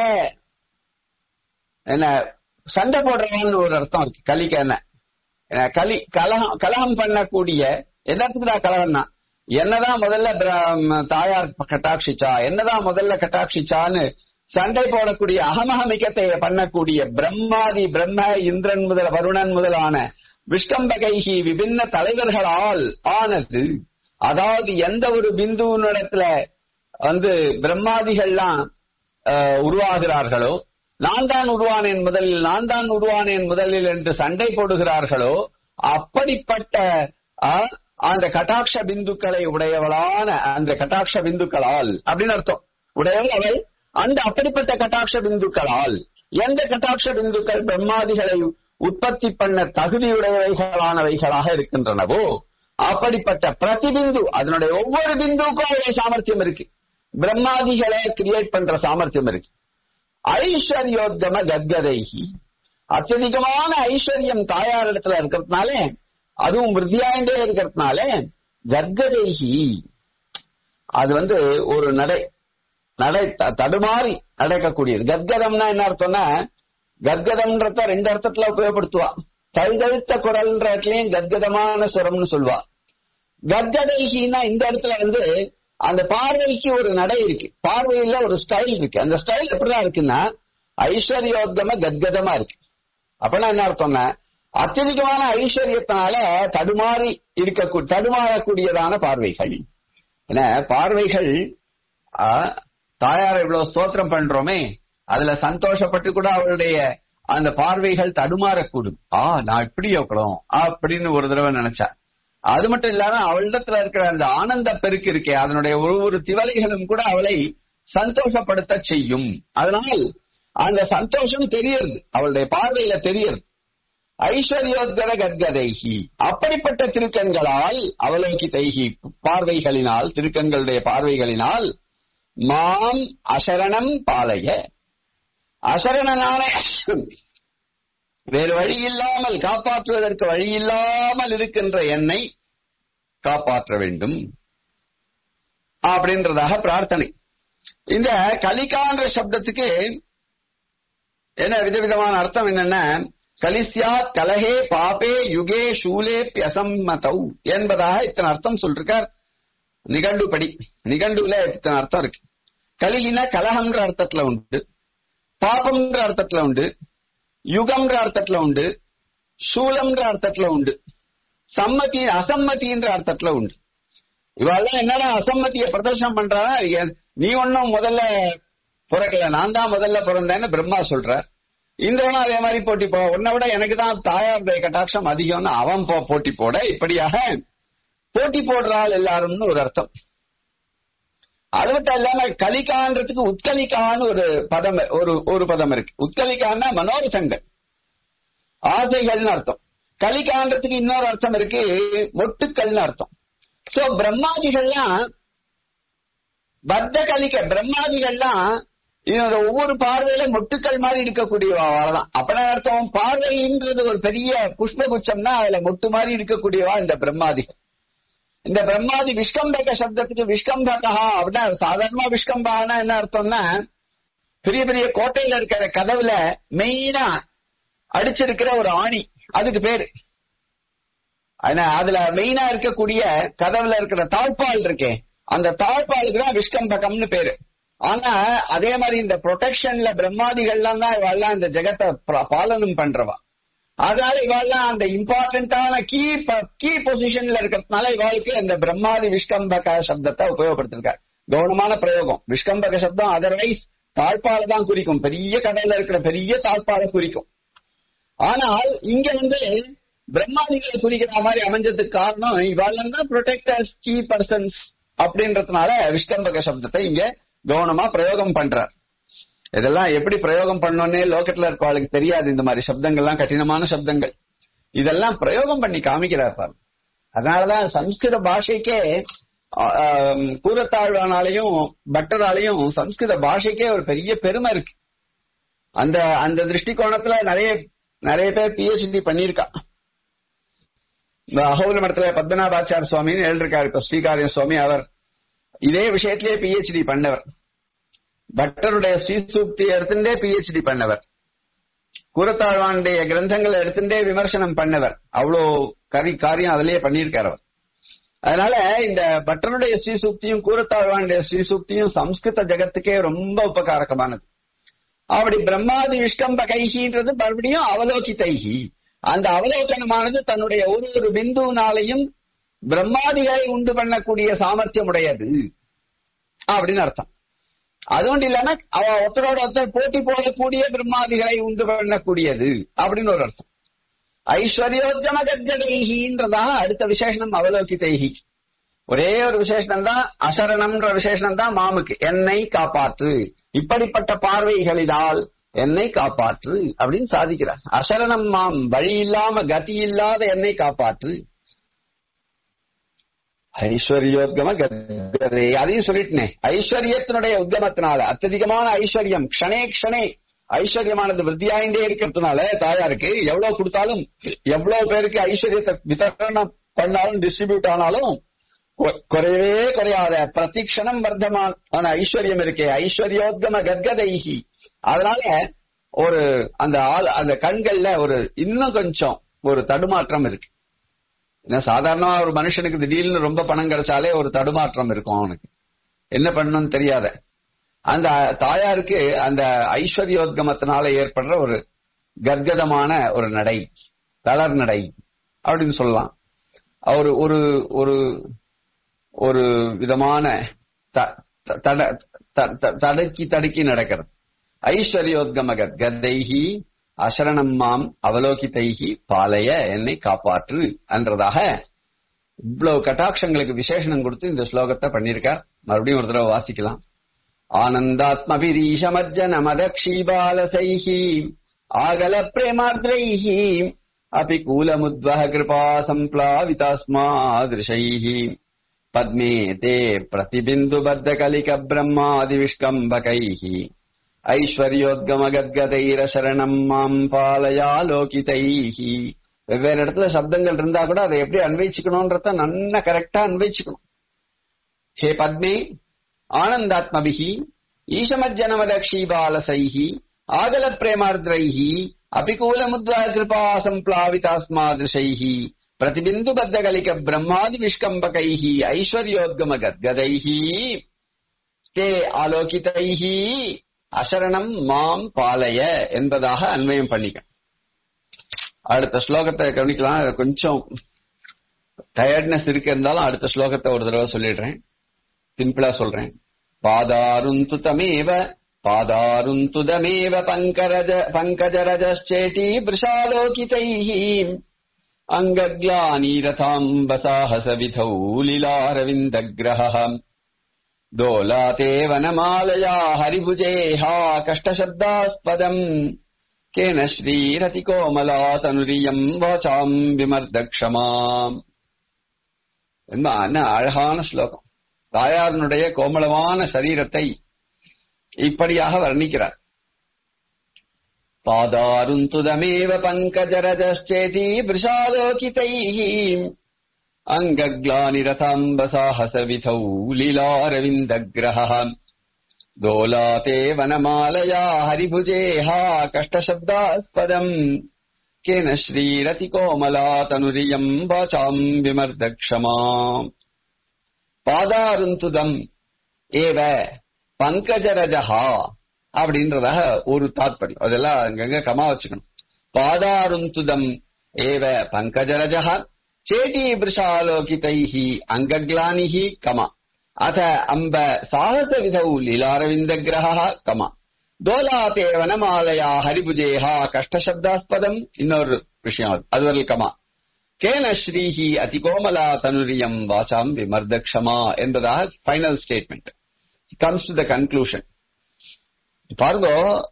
என்ன சண்டை போடுறவன்னு ஒரு அர்த்தம் இருக்கு கலிக்க என்ன என்ன, கலி கலகம் கலகம் பண்ணக்கூடிய என்னத்துக்குடா கலகம்னா என்னதான் முதல்ல பிர- தாயார் கட்டாட்சிச்சா என்னதான் முதல்ல கட்டாட்சிச்சான்னு சண்டை போடக்கூடிய அகமகமிக்கத்தை பண்ணக்கூடிய பிரம்மாதி பிரம்ம இந்திரன் முதல் வருணன் முதலான விஷ்கம்பகைகி விபின்ன தலைவர்களால் ஆனது அதாவது எந்த ஒரு பிந்துவினிடத்துல வந்து பிரம்மாதிகள்லாம் அஹ், உருவாகிறார்களோ நான் தான் உருவானேன் முதலில் நான் தான் உருவானேன் முதலில் என்று சண்டை போடுகிறார்களோ அப்படிப்பட்ட அஹ், அந்த கட்டாட்ச பிந்துக்களை உடையவளான அந்த கட்டாட்ச பிந்துக்களால் அப்படின்னு அர்த்தம் உடையவள் அவள் அந்த அப்படிப்பட்ட கட்டாட்ச பிந்துக்களால் எந்த கட்டாட்ச பிந்துக்கள் பிரம்மாதிகளை உற்பத்தி பண்ண தகுதியுடையவைகளானவைகளாக இருக்கின்றனவோ அப்படிப்பட்ட பிரதிபிந்து அதனுடைய ஒவ்வொரு பிந்துவுக்கும் ஒரு சாமர்த்தியம் இருக்கு பிரம்மாதிகளை கிரியேட் பண்ற சாமர்த்தியம் இருக்கு ஐஸ்வர்யோத்தம கத்கதைகி அत्यதிகமான ஐஸ்வர்யம் தாயார் இடத்துல இருக்கிறதுனால அதுவும் விருத்தியாயிண்டே இருக்கிறதுனால கத்கதைகி அது வந்து ஒரு நடை நடை த- தடுமாறி நடக்கக்கூடியது கத்கதம்னா என்ன அர்த்தம்னா கத்கதம்ன்றத ரெண்டு அர்த்தத்துல உபயோகப்படுத்துவா தழுதழுத்த குரல்ன்ற இடத்துலயும் கத்கதமான சுரம்னு சொல்லுவா கத்கதைகின்னா இந்த இடத்துல வந்து அந்த பார்வைக்கு ஒரு நடை இருக்கு பார்வையில ஒரு ஸ்டைல் இருக்கு அந்த ஸ்டைல் எப்படிதான் இருக்குன்னா ஐஸ்வர்யோத்தம கத்கதமா இருக்கு அப்படின்னா என்ன அர்த்தம்னா அत्यதிகமான ஐஸ்வர்யத்தினால தடுமாறி இருக்க தடுமாறக்கூடியதான பார்வைகள் என்ன பார்வைகள் ஆ, தாயார் இவ்வளவு ஸ்தோத்திரம் பண்றோமே அதுல சந்தோஷப்பட்டு கூட அவளுடைய அந்த பார்வைகள் தடுமாறக்கூடும் ஆ நான் இப்படி இருக்கணும் அப்படின்னு ஒரு தடவை நினைச்சா அது மட்டும் இல்லாம அவளிடத்துல இருக்கிற அந்த ஆனந்த பெருக்கு இருக்கே அதனுடைய ஒவ்வொரு திவலைகளும் கூட அவளை சந்தோஷப்படுத்த செய்யும் அதனால் அந்த சந்தோஷம் தெரியுது அவளுடைய பார்வையில தெரியுது ஐஸ்வர்யோத்தர கத்கதைகி அப்படிப்பட்ட திருக்கண்களால் அவலோகிதைகி பார்வைகளினால் திருக்கண்களுடைய பார்வைகளினால் மாம் அசரணம் பாலைய அசரணனான வேறு வழி இல்லாமல் காப்பாற்றுவதற்கு வழி இல்லாமல் இருக்கின்ற என்னை காப்பாற்ற வேண்டும் அப்படின்றதாக பிரார்த்தனை இந்த கலிகான்ற சப்தத்துக்கு என்ன விதவிதமான அர்த்தம் என்னன்னா கலிசியா கலஹே பாபே யுகே ஷூலே பியசம்மதௌ என்பதாக இத்தனை அர்த்தம் சொல்லிருக்கார் நிகண்டுபடி நிகண்டுல இத்தனை அர்த்தம் இருக்கு கலினா கலகம்ன்ற அர்த்தத்துல உண்டு பாபம்ன்ற அர்த்தத்துல உண்டு யுகம்ன்ற அர்த்தத்துல உண்டு சூலம்ன்ற அர்த்தத்துல உண்டு சம்மதி அசம்மதின்ற அர்த்தத்துல உண்டு இவாள்லாம் என்னடா அசம்மதிய பிரதர்ஷனம் பண்றானா நீ ஒன்னும் முதல்ல பிறக்கல நான் தான் முதல்ல பிறந்தேன்னு பிரம்மா சொல்றார் இந்திரனும் அதே மாதிரி போட்டி போ உன்னை விட எனக்கு தான் தாயாருடைய கட்டாட்சம் அதிகம்னு அவன் போ போட்டி போட இப்படியாக போட்டி போடுறாள் எல்லாரும்னு ஒரு அர்த்தம் அது மட்டும் இல்லாம கலிகான்றதுக்கு உத்கலிகான்னு ஒரு பதம் ஒரு ஒரு பதம் இருக்கு உத்கலிகான்னா மனோரசங்கள் ஆசைகள்னு அர்த்தம் கலிகான்றதுக்கு இன்னொரு அர்த்தம் இருக்கு மொட்டுக்கள்னு அர்த்தம் சோ பிரம்மாதிகள்லாம் பத்த கலிக்க பிரம்மாதிகள்லாம் இதோட ஒவ்வொரு பார்வையில மொட்டுக்கள் மாதிரி இருக்கக்கூடிய தான் அப்படி அர்த்தம் பார்வைன்றது ஒரு பெரிய புஷ்பகுச்சம்னா அதுல மொட்டு மாதிரி இருக்கக்கூடியவா இந்த பிரம்மாதிகள் இந்த பிரம்மாதி விஷ்கம்பக சப்தத்துக்கு விஷ்கம்பகா அப்படின்னா சாதாரணமா விஷ்கம்பகனா என்ன அர்த்தம்னா பெரிய பெரிய கோட்டையில இருக்கிற கதவுல மெயினா அடிச்சிருக்கிற ஒரு ஆணி அதுக்கு பேரு அதுல மெயினா இருக்கக்கூடிய கதவுல இருக்கிற தாழ்பால் இருக்கே அந்த தாழ்பாலுக்கு தான் விஷ்கம்பகம்னு பேரு ஆனா அதே மாதிரி இந்த ப்ரொடெக்ஷன்ல பிரம்மாதிகள்லாம் தான் இவாள்லாம் இந்த ஜெகத்தை பாலனம் பண்றவா அதனால இவாள்லாம் அந்த இம்பார்ட்டன்டான கீ கீ பொசிஷன்ல இருக்கிறதுனால இவாளுக்கு அந்த பிரம்மாதி விஷ்கம்பக சப்தத்தை உபயோகப்படுத்திருக்காரு கவனமான பிரயோகம் விஷ்கம்பக சப்தம் அதர்வைஸ் தாழ்பாலை தான் குறிக்கும் பெரிய கடல்ல இருக்கிற பெரிய தாழ்பாலை குறிக்கும் ஆனால் இங்க வந்து பிரம்மாதிகளை குறிக்கிற மாதிரி அமைஞ்சதுக்கு காரணம் இவாள் தான் ப்ரொடெக்டர்ஸ் கீ பர்சன்ஸ் அப்படின்றதுனால விஷ்கம்பக சப்தத்தை இங்க கவனமா பிரயோகம் பண்றார் இதெல்லாம் எப்படி பிரயோகம் பண்ணோன்னே லோக்கத்துல இருக்கவாளுக்கு தெரியாது இந்த மாதிரி சப்தங்கள்லாம் கடினமான சப்தங்கள் இதெல்லாம் பிரயோகம் பண்ணி காமிக்கிறார் பாரு அதனாலதான் சம்ஸ்கிருத பாஷைக்கே கூரத்தாழ்வானாலையும் பட்டராலையும் சம்ஸ்கிருத பாஷைக்கே ஒரு பெரிய பெருமை இருக்கு அந்த அந்த திருஷ்டிகோணத்துல நிறைய நிறைய பேர் பிஹெச்டி பண்ணியிருக்கா இந்த அகோல மடத்துல பத்மநாபாச்சார சுவாமின்னு எழுதிருக்காரு இப்ப ஸ்ரீகாரிய சுவாமி அவர் இதே விஷயத்திலேயே பிஹெச்டி பண்ணவர் பட்டருடைய ஸ்ரீசூக்தி எடுத்துட்டே பிஹெச்டி பண்ணவர் கூரத்தாழ்வானுடைய கிரந்தங்களை எடுத்துட்டே விமர்சனம் பண்ணவர் அவ்வளோ கரி காரியம் அதிலேயே பண்ணியிருக்கார் அவர் அதனால இந்த பட்டருடைய ஸ்ரீசூக்தியும் கூரத்தாழ்வானுடைய ஸ்ரீசூக்தியும் சம்ஸ்கிருத ஜகத்துக்கே ரொம்ப உபகாரகமானது அப்படி பிரம்மாதி விஷ்கம்ப கைகின்றது மறுபடியும் அவலோகிதைகி அந்த அவலோகனமானது தன்னுடைய ஒரு ஒரு பிந்துனாலையும் பிரம்மாதிகளை உண்டு பண்ணக்கூடிய சாமர்த்தியம் உடையது அப்படின்னு அர்த்தம் அது ஒன்று இல்லாம அவ ஒருத்தரோட ஒருத்தர் போட்டி போடக்கூடிய பிரம்மாதிகளை உண்டு பண்ணக்கூடியது அப்படின்னு ஒரு அர்த்தம் ஐஸ்வர்யோத்தம கத்கதைகின்றதாக அடுத்த விசேஷனம் அவலோகிதைகி ஒரே ஒரு விசேஷனம் தான் அசரணம்ன்ற விசேஷனம் தான் மாமுக்கு என்னை காப்பாற்று இப்படிப்பட்ட பார்வைகளினால் என்னை காப்பாற்று அப்படின்னு சாதிக்கிறார் அசரணம் மாம் வழி இல்லாம கதி இல்லாத என்னை காப்பாற்று ஐஸ்வர்யோத்கம கதே அதையும் சொல்லிட்டனே ஐஸ்வர்யத்தினுடைய உத்கமத்தினால அत्यதிகமான ஐஸ்வர்யம் க்ஷணே க்ஷணே ஐஸ்வர்யமானது விருத்தியாயிண்டே இருக்கிறதுனால தாயாருக்கு எவ்வளவு கொடுத்தாலும் எவ்வளவு பேருக்கு ஐஸ்வர்யத்தை விதரணம் பண்ணாலும் டிஸ்ட்ரிபியூட் ஆனாலும் குறையவே குறையாத பிரதிக்ஷணம் வர்த்தமான ஐஸ்வர்யம் இருக்கே ஐஸ்வர்யோத்கம கத்கதைகி அதனால ஒரு அந்த ஆள் அந்த கண்கள்ல ஒரு இன்னும் கொஞ்சம் ஒரு தடுமாற்றம் இருக்கு ஏன்னா சாதாரணமா ஒரு மனுஷனுக்கு திடீர்னு ரொம்ப பணம் கிடைச்சாலே ஒரு தடுமாற்றம் இருக்கும் அவனுக்கு என்ன பண்ணணும்னு தெரியாத அந்த தாயாருக்கு அந்த ஐஸ்வர்யோத்கமத்தினால ஏற்படுற ஒரு கர்கதமான ஒரு நடை தளர் நடை அப்படின்னு சொல்லலாம் அவர் ஒரு ஒரு ஒரு விதமான தடக்கி தடுக்கி நடக்கிறது ஐஸ்வர்யோத்கம கதைகி அசரணம் மாம் அவலோகிதைகி பாலைய என்னை காப்பாற்று என்றதாக இவ்வளவு கட்டாட்சங்களுக்கு விசேஷனம் கொடுத்து இந்த ஸ்லோகத்தை பண்ணிருக்கார் மறுபடியும் ஒரு தடவை வாசிக்கலாம் ஆனந்தாத்மபிரீஷமர்ஜன மதக்ஷீபாலசைஹி ஆகல பிரேமார்திரைஹி अपि कूलमुद्वह कृपा सम्प्लावितास्मादृशैः पद्मे ते प्रतिबिन्दुबद्धकलिकब्रह्मादिविष्कम्भकैः ஐஸ்வர்யோத்கமகத்கதைரசரணம் மாம் பாலயாலோகிதைஹி வெவ்வேறு இடத்துல சப்தங்கள் இருந்தா கூட அதை எப்படி அன்வைச்சுக்கணும்ன்றத நல்லா கரெக்டா அன்வைச்சுக்கணும் ஹே பத்மே ஆனந்தாத்மபிஹி ஈசமஜ்ஜனமதக்ஷீபாலசைஹி ஆகல பிரேமார்திரைஹி அபிகூல முத்ரா கிருபா சம்பிளாவிதாஸ்மாதிருஷைஹி பிரதிபிந்து பத்தகலிக பிரம்மாதி விஷ்கம்பகைஹி ஐஸ்வர்யோத்கம கத்கதைஹி தே ஆலோகிதைஹி அசரணம் மாம் பாலய என்பதாக அன்வயம் பண்ணிக்க அடுத்த ஸ்லோகத்தை கவனிக்கலாம் கொஞ்சம் டயர்ட்னஸ் இருக்கு இருந்தாலும் அடுத்த ஸ்லோகத்தை ஒரு தடவை சொல்லிடுறேன் சிம்பிளா சொல்றேன் பாதாருந்து தமேவ பாதாருந்து தமேவ பங்கரஜ பங்கஜரஜேட்டி பிருஷாலோகிதைः अङ्गग्लानीरथाम्बसाहसविधौ लीलारविन्दग्रहः दोलाते वनमालया हरिभुजेहा कष्टशब्दास्पदम् केन श्रीरतिकोमला तनुरियम् वाचाम् விமர்தக்ஷமா என்ன அழகான ஸ்லோகம் தாயாரனுடைய கோமளமான சரீரத்தை இப்படியாக வர்ணிக்கிறார் பாதாருந்துதமேவ பங்கஜரஜேதி பிருஷாலோகிதைः अङ्गग्लानिरथाम्बसाहसविधौ लीलारविन्दग्रहः दोलाते वनमालया हरिभुजेहा कष्टशब्दास्पदम् केन श्रीरतिकोमला तनुरियम् वाचाम् विमर्दक्षमा பாதாருந்துதம் ஏவ பங்கஜரஜஹா அப்படின்றதாக ஒரு தாத்பரியம் அதெல்லாம் அங்கங்க கமா வச்சுக்கணும் பாதாருந்துதம் ஏவ பங்கஜரஜஹா சேட்டி பிருஷாலோகிதைः அங்கக்லானிः கமா அத அம்ப சாகச விதௌ லீலாரவிந்தகிரஹः கமா தோலாத்தே வனமாலயா ஹரிபுஜேஹா கஷ்டசப்தாஸ்பதம் இன்னொரு விஷயம் அது அதுவரை கமா கேன ஸ்ரீஹி அதிகோமலா தனுரியம் வாசாம் விமர்தக்ஷமா என்பதாக final statement comes to the conclusion பாருங்க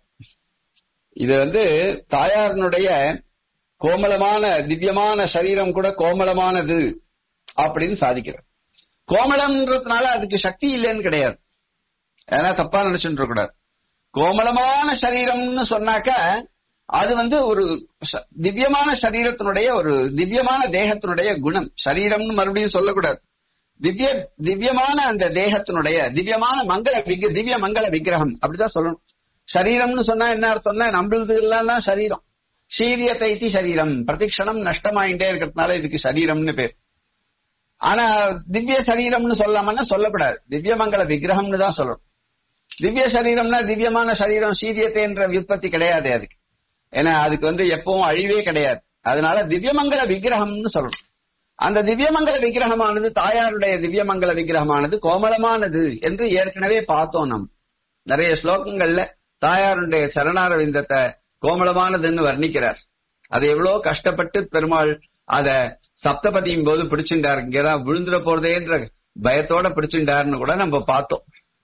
இது வந்து தாயாரனுடைய கோமளமான திவ்யமான சரீரம் கூட கோமளமானது அப்படின்னு சாதிக்கிறார் கோமளம்ன்றதுனால அதுக்கு சக்தி இல்லைன்னு கிடையாது ஏன்னா தப்பா நினைச்சுட்டு கூடாது கோமளமான சரீரம்னு சொன்னாக்க அது வந்து ஒரு ச- திவ்யமான சரீரத்தினுடைய ஒரு திவ்யமான தேகத்தினுடைய குணம் சரீரம்னு மறுபடியும் சொல்லக்கூடாது திவ்ய திவ்யமான அந்த தேகத்தினுடைய திவ்யமான மங்கள விக்- திவ்ய மங்கள விக்கிரகம் அப்படிதான் சொல்லணும் சரீரம்னு சொன்னா என்ன அர்த்தம்னா நம்மளது எல்லாம் சரீரம் சீரிய தைத்தி சரீரம் பிரதிக்ஷணம் நஷ்டமாயிட்டே இருக்கிறதுனால இதுக்கு சரீரம்னு பேர் ஆனா திவ்ய சரீரம்னு சொல்லாமன்னா சொல்லக்கூடாது திவ்யமங்கல விக்கிரகம்னு தான் சொல்லணும் திவ்ய சரீரம்னா திவ்யமான சரீரம் சீரியத்தைன்ற விற்பத்தி கிடையாது அதுக்கு ஏன்னா அதுக்கு வந்து எப்பவும் அழிவே கிடையாது அதனால திவ்யமங்கல விக்கிரகம்னு சொல்லணும் அந்த திவ்யமங்கல விக்கிரகமானது தாயாருடைய திவ்யமங்கல விக்கிரகமானது கோமளமானது என்று ஏற்கனவே பார்த்தோம் நம் நிறைய ஸ்லோகங்கள்ல தாயாருடைய சரணாரவிந்தத்தை கோமளமானதுன்னு வர்ணிக்கிறார் அது எவ்வளவு கஷ்டப்பட்டு பெருமாள் அத சப்தபதியும் போது பிடிச்சிருந்தார் இங்கதான் விழுந்துட போறதேன்ற பயத்தோட பிடிச்சிருந்தாருன்னு கூட நம்ம பார்த்தோம்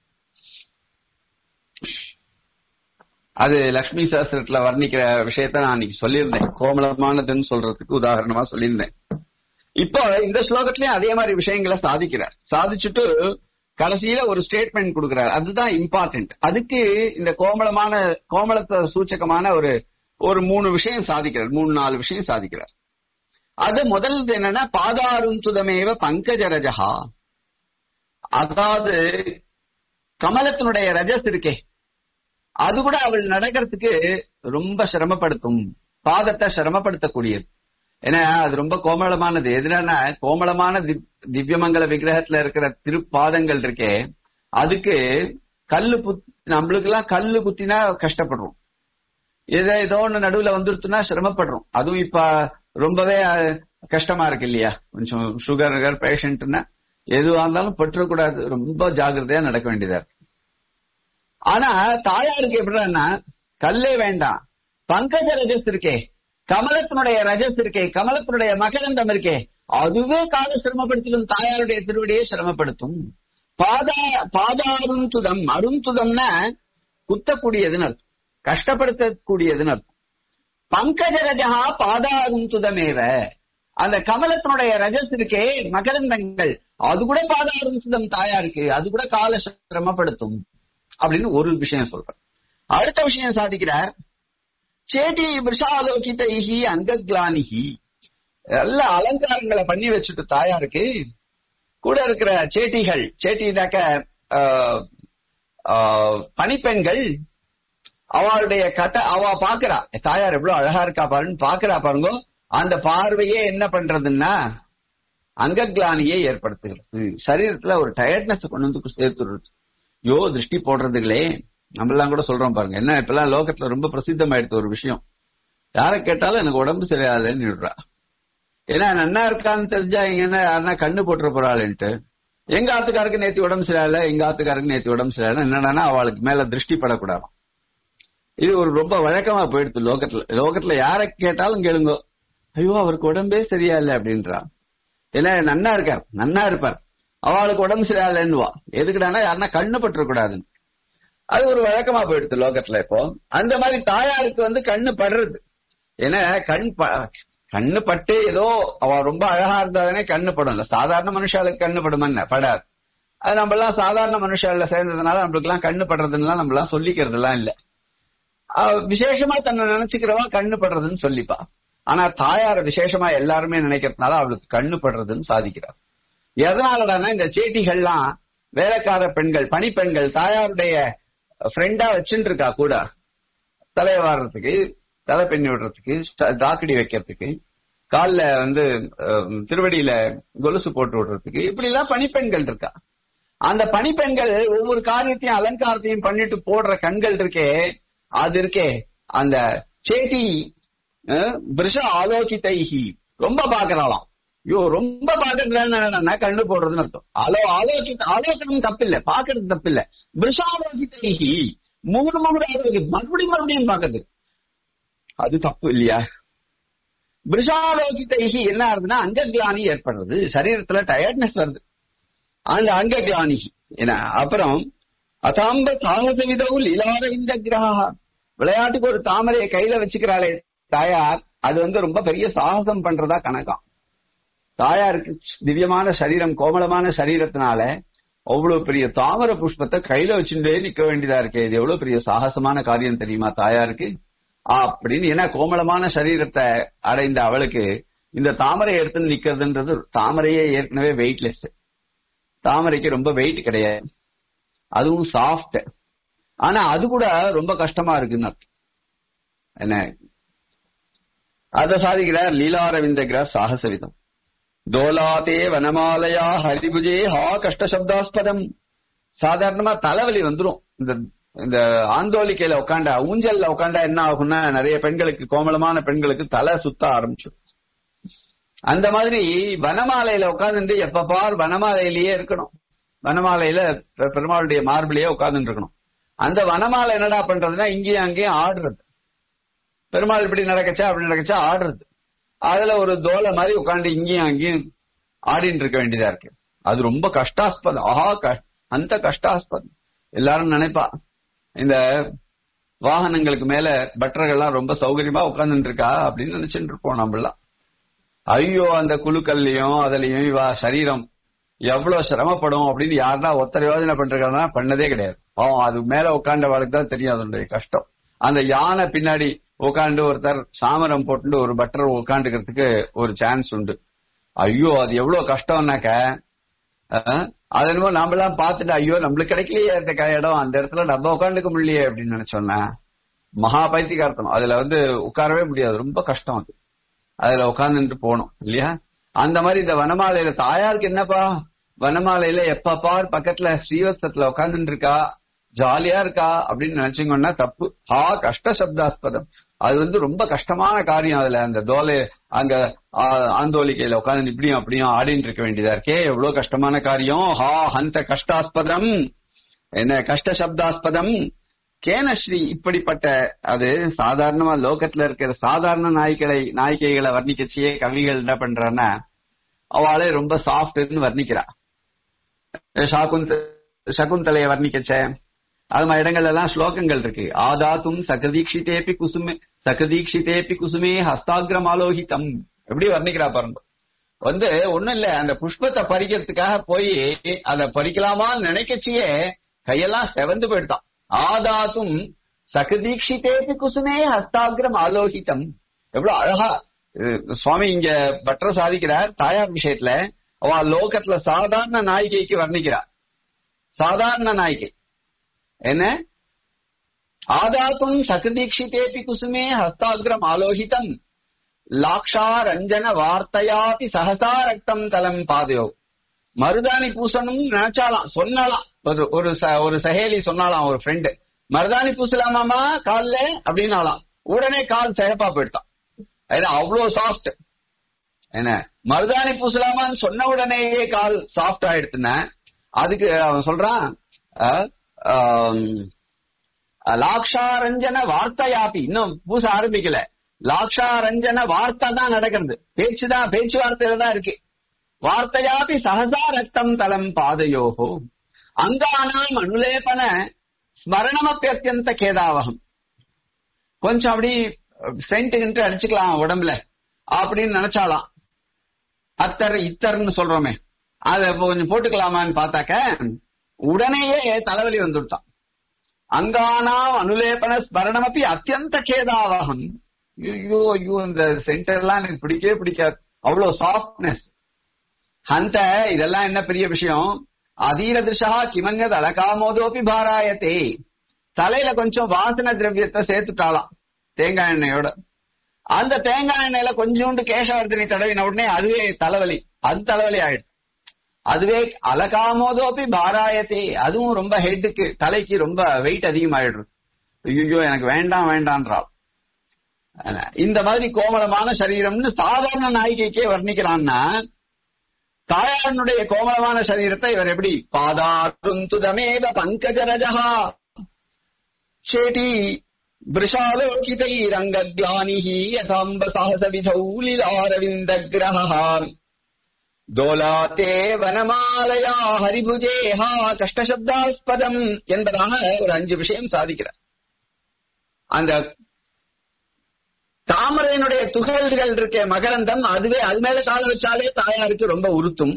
அது லக்ஷ்மி சாஸ்திரத்துல வர்ணிக்கிற விஷயத்த நான் அன்னைக்கு சொல்லியிருந்தேன் கோமளமானதுன்னு சொல்றதுக்கு உதாரணமா சொல்லியிருந்தேன் இப்போ இந்த ஸ்லோகத்திலயும் அதே மாதிரி விஷயங்களை சாதிக்கிறார் சாதிச்சுட்டு கடைசியில ஒரு ஸ்டேட்மெண்ட் கொடுக்கிறார் அதுதான் இம்பார்ட்டன்ட் அதுக்கு இந்த கோமளமான கோமளத்தை சூச்சகமான ஒரு ஒரு மூணு விஷயம் சாதிக்கிறார் மூணு நாலு விஷயம் சாதிக்கிறார் அது முதல்து என்னன்னா பாதாருந்துதமேவ பங்கஜரஜஹா அதாவது கமலத்தினுடைய ரஜஸ் இருக்கே அது கூட அவள் நடக்கிறதுக்கு ரொம்ப சிரமப்படுத்தும் பாதத்தை சிரமப்படுத்தக்கூடியது ஏன்னா அது ரொம்ப கோமளமானது எதுனா கோமளமான திவ்- திவ்யமங்கல விக்கிரகத்துல இருக்கிற திருப்பாதங்கள் இருக்கே அதுக்கு கல்லு புத் நம்மளுக்கு எல்லாம் கல்லு குத்தினா கஷ்டப்படுறோம் ஏதோ ஏதோ ஒண்ணு நடுவுல வந்துருச்சுன்னா சிரமப்படுறோம் அதுவும் இப்ப ரொம்பவே அஹ், கஷ்டமா இருக்கு இல்லையா கொஞ்சம் சுகர் பேஷண்ட்னா எதுவா இருந்தாலும் பற்றக்கூடாது ரொம்ப ஜாக்கிரதையா நடக்க வேண்டியதா இருக்கு ஆனா தாயாருக்கு எப்படின்னா கல்லே வேண்டாம் பங்கஜ ரஜஸ் இருக்கே கமலத்தினுடைய ரஜஸ் இருக்கே கமலத்தினுடைய மகரந்தம் இருக்கே அதுவே கால சிரமப்படுத்திடும் தாயாருடைய திருவடியை சிரமப்படுத்தும் பாதா பாதாருந்துதம் அருந்துதம்னா குத்தக்கூடியதுன்னு அர்த்தம் கஷ்டப்படுத்தக்கூடியதுன்னு அர்த்தம் பங்கஜ ரஜகா பாதாருந்துதமேவ அந்த கமலத்தினுடைய ரஜஸ் இருக்கே மகரந்தங்கள் அது கூட பாதாருந்துதம் தாயாருக்கு அது கூட கால சிரமப்படுத்தும் அப்படின்னு ஒரு விஷயம் சொல்றேன் அடுத்த விஷயம் சாதிக்கிறார் சேட்டி விஷாலோகிதைஹி அங்கக்லானிஹி நல்ல அலங்காரங்களை பண்ணி வச்சுட்டு தாயாருக்கு கூட இருக்கிற சேட்டிகள் சேட்டினாக்க ஆஹ், ஆஹ், பணிப்பெண்கள் அவளுடைய கட்ட அவ பாக்குறா தாயார் எவ்வளவு அழகா இருக்கா பாருன்னு பாக்குறா பாருங்க அந்த பார்வையே என்ன பண்றதுன்னா அங்கக்லானியை ஏற்படுத்துகிறது சரீரத்துல ஒரு டயர்ட்னஸ் கொண்டு வந்து சேர்த்துடுறது யோ திருஷ்டி போடுறதுங்களே நம்ம எல்லாம் கூட சொல்றோம் பாருங்க என்ன இப்பெல்லாம் லோகத்துல ரொம்ப பிரசித்தமாயிடுது ஒரு விஷயம் யாரை கேட்டாலும் எனக்கு உடம்பு சரியாதுன்னு விடுறா ஏன்னா நன்னா இருக்கான்னு தெரிஞ்சா இங்க என்ன யாருன்னா கண்ணு போட்டுற போறாளுன்ட்டு எங்க ஆத்துக்காருக்கு நேத்தி உடம்பு சரியாயில்ல எங்க ஆத்துக்காருக்கு நேத்தி உடம்பு சரியாயில்ல என்னன்னா அவளுக்கு மேல திருஷ்டி படக்கூடாது இது ஒரு ரொம்ப வழக்கமா போயிடுது லோகத்துல லோகத்துல யாரை கேட்டாலும் கேளுங்க ஐயோ அவருக்கு உடம்பே சரியா இல்லை அப்படின்றா ஏன்னா நன்னா இருக்கார் நன்னா இருப்பார் அவளுக்கு உடம்பு சரியா இல்லைன்னுவா எதுக்குடானா யாருன்னா கண்ணு பற்றக்கூடாதுன்னு அது ஒரு வழக்கமா போயிடுது லோகத்துல இப்போ அந்த மாதிரி தாயாருக்கு வந்து கண்ணு படுறது ஏன்னா கண் ப- கண்ணு பட்டு ஏதோ அவ ரொம்ப அழகா இருந்தாதானே கண்ணு படும் இல்ல சாதாரண மனுஷாளுக்கு கண்ணு படுமா என்ன படாது அது நம்ம எல்லாம் சாதாரண மனுஷால சேர்ந்ததுனால நம்மளுக்கு எல்லாம் கண்ணு படுறதுன்னா நம்ம எல்லாம் சொல்லிக்கிறது எல்லாம் இல்ல அவ விசேஷமா தன்னை நினைச்சுக்கிறவா கண்ணு படுறதுன்னு சொல்லிப்பா ஆனா தாயார விசேஷமா எல்லாருமே நினைக்கிறதுனால அவளுக்கு கண்ணு படுறதுன்னு சாதிக்கிறார் எதனாலடானா இந்த சேட்டிகள்லாம் வேலைக்கார பெண்கள் பணிப்பெண்கள் தாயாருடைய ஃப்ரெண்டா வச்சுட்டு இருக்கா கூட தலையை வாடுறதுக்கு தலை பெண்ணி விடுறதுக்கு ஸ்ட- தாக்கடி வைக்கிறதுக்கு கால்ல வந்து அஹ், திருவடியில கொலுசு போட்டு விடுறதுக்கு இப்படி எல்லாம் பணிப்பெண்கள் இருக்கா அந்த பணிப்பெண்கள் ஒவ்வொரு காரியத்தையும் அலங்காரத்தையும் பண்ணிட்டு போடுற கண்கள் இருக்கே அது இருக்கே அந்த சேட்டி அஹ், பிருஷ ஆலோசிதைஹி ரொம்ப பாக்குறாளாம் ஐயோ ரொம்ப பாக்குறதுல கண்ணு போடுறதுன்னு அர்த்தம் ஆலோ ஆலோசித்த ஆலோசனம் தப்பில்ல பாக்குறது தப்பில்ல பிருஷாலோசிதைஹி மூணு மூணு ஆலோசி மறுபடியும் மறுபடியும் பாக்குறது அது தப்பு இல்லையா பிருஷாலோகிதைகி என்ன ஆகுதுன்னா அங்கக்லானி ஏற்படுறது சரீரத்துல டயர்ட்னஸ் வருது அந்த அங்கக்லானி என்ன அப்புறம் அதாம்ப சாகச விதவு லீலாரவிந்த கிரகா விளையாட்டுக்கு ஒரு தாமரையை கையில வச்சுக்கிறாளே தாயார் அது வந்து ரொம்ப பெரிய சாகசம் பண்றதா கணக்காம் தாயாருக்கு திவ்யமான சரீரம் கோமளமான சரீரத்தினால அவ்வளவு பெரிய தாமர புஷ்பத்தை கையில வச்சுட்டே நிக்க வேண்டியதா இருக்கே இது எவ்வளவு பெரிய சாகசமான காரியம் தெரியுமா தாயாருக்கு அப்படின்னு ஏன்னா கோமளமான சரீரத்தை அடைந்த அவளுக்கு இந்த தாமரை எடுத்து நிக்கிறதுன்றது தாமரையே ஏற்கனவே வெயிட்லெஸ் தாமரைக்கு ரொம்ப வெயிட் கிடையாது அதுவும் சாஃப்ட் ஆனா அது கூட ரொம்ப கஷ்டமா இருக்குன்னு அர்த்தம். என்ன அதை சாதிக்கிறார் லீலாரவிந்தகிரார் சாகசவிதம் தோலாதே வனமாலயா ஹரிபுஜே ஹா கஷ்ட சப்தாஸ்பதம் சாதாரணமா தலைவலி வந்துரும் இந்த இந்த ஆந்தோலிக்கையில உட்காண்டா ஊஞ்சல்ல உட்காண்டா என்ன ஆகும்னா நிறைய பெண்களுக்கு கோமளமான பெண்களுக்கு தலை சுத்த ஆரம்பிச்சிடும் அந்த மாதிரி வனமாலையில உட்கார்ந்துட்டு எப்ப பார் வனமாலையிலேயே இருக்கணும் வனமாலையில பெ- பெருமாளுடைய மார்பிலேயே உட்கார்ந்துட்டு இருக்கணும் அந்த வனமாலை என்னடா பண்றதுன்னா இங்கேயும் அங்கேயும் ஆடுறது பெருமாள் இப்படி நடக்கச்சா அப்படி நடக்கச்சா ஆடுறது அதுல ஒரு தோலை மாதிரி உட்காந்து இங்கேயும் அங்கேயும் ஆடிட்டு இருக்க வேண்டியதா இருக்கு அது ரொம்ப கஷ்டாஸ்பதம் ஆஹா க- அந்த கஷ்டாஸ்பதம் எல்லாரும் நினைப்பா இந்த வாகனங்களுக்கு மேல பட்டர்கள்லாம் ரொம்ப சௌகரியமா உட்கார்ந்துட்டு இருக்கா அப்படின்னு நினைச்சுட்டு இருப்போம் நம்மளாம் ஐயோ அந்த குழுக்கள்லயும் அதுலயும் இவா சரீரம் எவ்வளவு சிரமப்படும் அப்படின்னு யாருன்னா ஒருத்தர் யோஜனை பண்றாங்கன்னா பண்ணதே கிடையாது அவன் அது மேல உட்காண்டவளுக்கு தான் தெரியும் அதனுடைய கஷ்டம் அந்த யானை பின்னாடி உட்காந்து ஒருத்தர் சாமரம் போட்டு ஒரு பட்டர் உட்காந்துக்கிறதுக்கு ஒரு சான்ஸ் உண்டு ஐயோ அது எவ்வளவு கஷ்டம்னாக்க அஹ், அது என்னமோ நாமெல்லாம் பார்த்துட்டு ஐயோ நம்மளுக்கு கிடைக்கலையே அந்த க- இடம் அந்த இடத்துல நம்ம உட்காந்துக்க முடியலையே அப்படின்னு நினைச்சோன்னா மகா பைத்தியகார்த்தம் அதுல வந்து உட்காரவே முடியாது ரொம்ப கஷ்டம் அது அதுல உட்கார்ந்துட்டு போகணும் இல்லையா அந்த மாதிரி இந்த வனமாலையில தாயாருக்கு என்னப்பா வனமாலையில எப்ப பார் பக்கத்துல ஸ்ரீவத்சத்துல உட்கார்ந்துட்டு இருக்கா ஜாலியா இருக்கா அப்படின்னு நினைச்சீங்கன்னா தப்பு ஆ கஷ்ட சப்தாஸ்பதம் அது வந்து ரொம்ப கஷ்டமான காரியம் அதுல அந்த தோலை அங்க ஆ, ஆந்தோலிக்கையில உட்கார்ந்து இப்படியும் அப்படியும் ஆடிட்டு இருக்க வேண்டியதா இருக்கே எவ்வளவு கஷ்டமான காரியம் ஹா ஹந்த கஷ்டாஸ்பதம் என்ன கஷ்ட சப்தாஸ்பதம் கேனஸ்ரீ இப்படிப்பட்ட அது சாதாரணமா லோகத்துல இருக்கிற சாதாரண நாய்களை நாய்க்கைகளை வர்ணிக்கச்சியே கவிகள் என்ன பண்றான்னா அவளே ரொம்ப சாஃப்ட்னு வர்ணிக்கிறா சாகுந்த சகுந்தலையை வர்ணிக்கச்ச அது மாதிரி இடங்கள்ல எல்லாம் ஸ்லோகங்கள் இருக்கு ஆதாத்தும் சகதீக்ஷிதேபி குசுமே சகதீக்ஷிதேபி குசுமே ஹஸ்தாகிரம் ஆலோகிதம் எப்படி வர்ணிக்கிறா பாருங்க வந்து ஒண்ணும் இல்ல அந்த புஷ்பத்தை பறிக்கிறதுக்காக போய் அதை பறிக்கலாமான்னு நினைக்கச்சியே கையெல்லாம் செவந்து போயிட்டான் ஆதாத்தும் சகதீக்ஷிதேபி குசுமே ஹஸ்தாகிரம் ஆலோகிதம் எவ்வளவு அழகா அஹ், சுவாமி இங்க பட்டர் சாதிக்கிறார் தாயார் விஷயத்துல அவ லோகத்துல சாதாரண நாயிகைக்கு வர்ணிக்கிறார் சாதாரண நாயிகை என்ன ஆதாத்தும் சகிருதீட்சிதேபி குசுமே ஹஸ்தாகிரம் ஆலோகிதம் லாக்ஷாரஞ்சன வார்த்தையாபி சகசா ரக்தம் தலம் பாதையோ மருதாணி பூசணும் நினைச்சாலாம் சொன்னாலாம் ஒரு ஒரு ச- ஒரு சஹேலி சொன்னாலாம் ஒரு ஃப்ரெண்டு மருதாணி பூசலாமாமா கால்ல அப்படின்னாலாம் உடனே கால் சிகப்பா போயிட்டான் ஏன்னா அவ்வளவு சாஃப்ட் என்ன மருதாணி பூசலாமான்னு சொன்ன உடனேயே கால் சாஃப்ட் ஆயிடுத்துன அதுக்கு அவன் சொல்றான் அஹ், ஆம், லாக்ஷாரஞ்சன வார்த்தையாப்பி இன்னும் பூச ஆரம்பிக்கல லாக்ஷாரஞ்சன வார்த்தை தான் நடக்கிறது பேச்சு தான் பேச்சுவார்த்தையில தான் இருக்கு வார்த்தையாபி சகசா ரத்தம் தலம் பாதையோகோ அங்கானாம் அனுலேபன ஸ்மரணமப்பியத்தியந்த கேதாவகம் கொஞ்சம் அப்படி சென்ட் கிண்டு அடிச்சுக்கலாம் உடம்புல அப்படின்னு நினைச்சாலாம் அத்தர் இத்தர்னு சொல்றோமே அத கொஞ்சம் போட்டுக்கலாமான்னு பார்த்தாக்க உடனேயே தலைவலி வந்துட்டான் அங்கானாம் அனுலேபன ஸ்மரணமப்பி அத்தியந்த கேதாவகம் ஐயோ ஐயோ இந்த சென்டர்லாம் எனக்கு பிடிக்கவே பிடிக்காது அவ்வளவு சாஃப்ட்னஸ் ஹந்த இதெல்லாம் என்ன பெரிய விஷயம் அதீர திருஷா கிமன்யத் அலகாமோதோபி பாராயத்தே தலையில கொஞ்சம் வாசன திரவியத்தை சேர்த்துட்டாலாம் தேங்காய் எண்ணெயோட அந்த தேங்காய் எண்ணெயில கொஞ்சோண்டு கேசவர்தனி தடவின உடனே அதுவே தலைவலி அது தலைவலி ஆயிடுது அதுவே அலகாமோதோபி பாராயத்தே அதுவும் ரொம்ப ஹெட்டுக்கு தலைக்கு ரொம்ப வெயிட் அதிகமாயிடுது ஐயோ எனக்கு வேண்டாம் வேண்டான்றாள் இந்த மாதிரி கோமளமான சரீரம்னு சாதாரண நாய்க்கைக்கே வர்ணிக்கிறான்னா தாயாரனுடைய கோமளமான சரீரத்தை இவர் எப்படி பாதாருந்துதமேவ பங்கஜரஜா சேட்டி वृषालोकितैरङ्गग्लानिः यथाम्ब साहसविधौ लीलारविन्दग्रहः தோலாத்தே வனமாலயா ஹரிபுஜேஹா கஷ்டசப்தாஸ்பதம் என்பதாக ஒரு அஞ்சு விஷயம் சாதிக்கிறார் அந்த தாமரையினுடைய துகள்கள் இருக்க மகரந்தம் அதுவே அது மேல கால் வச்சாலே தாயாருக்கு ரொம்ப உறுத்தும்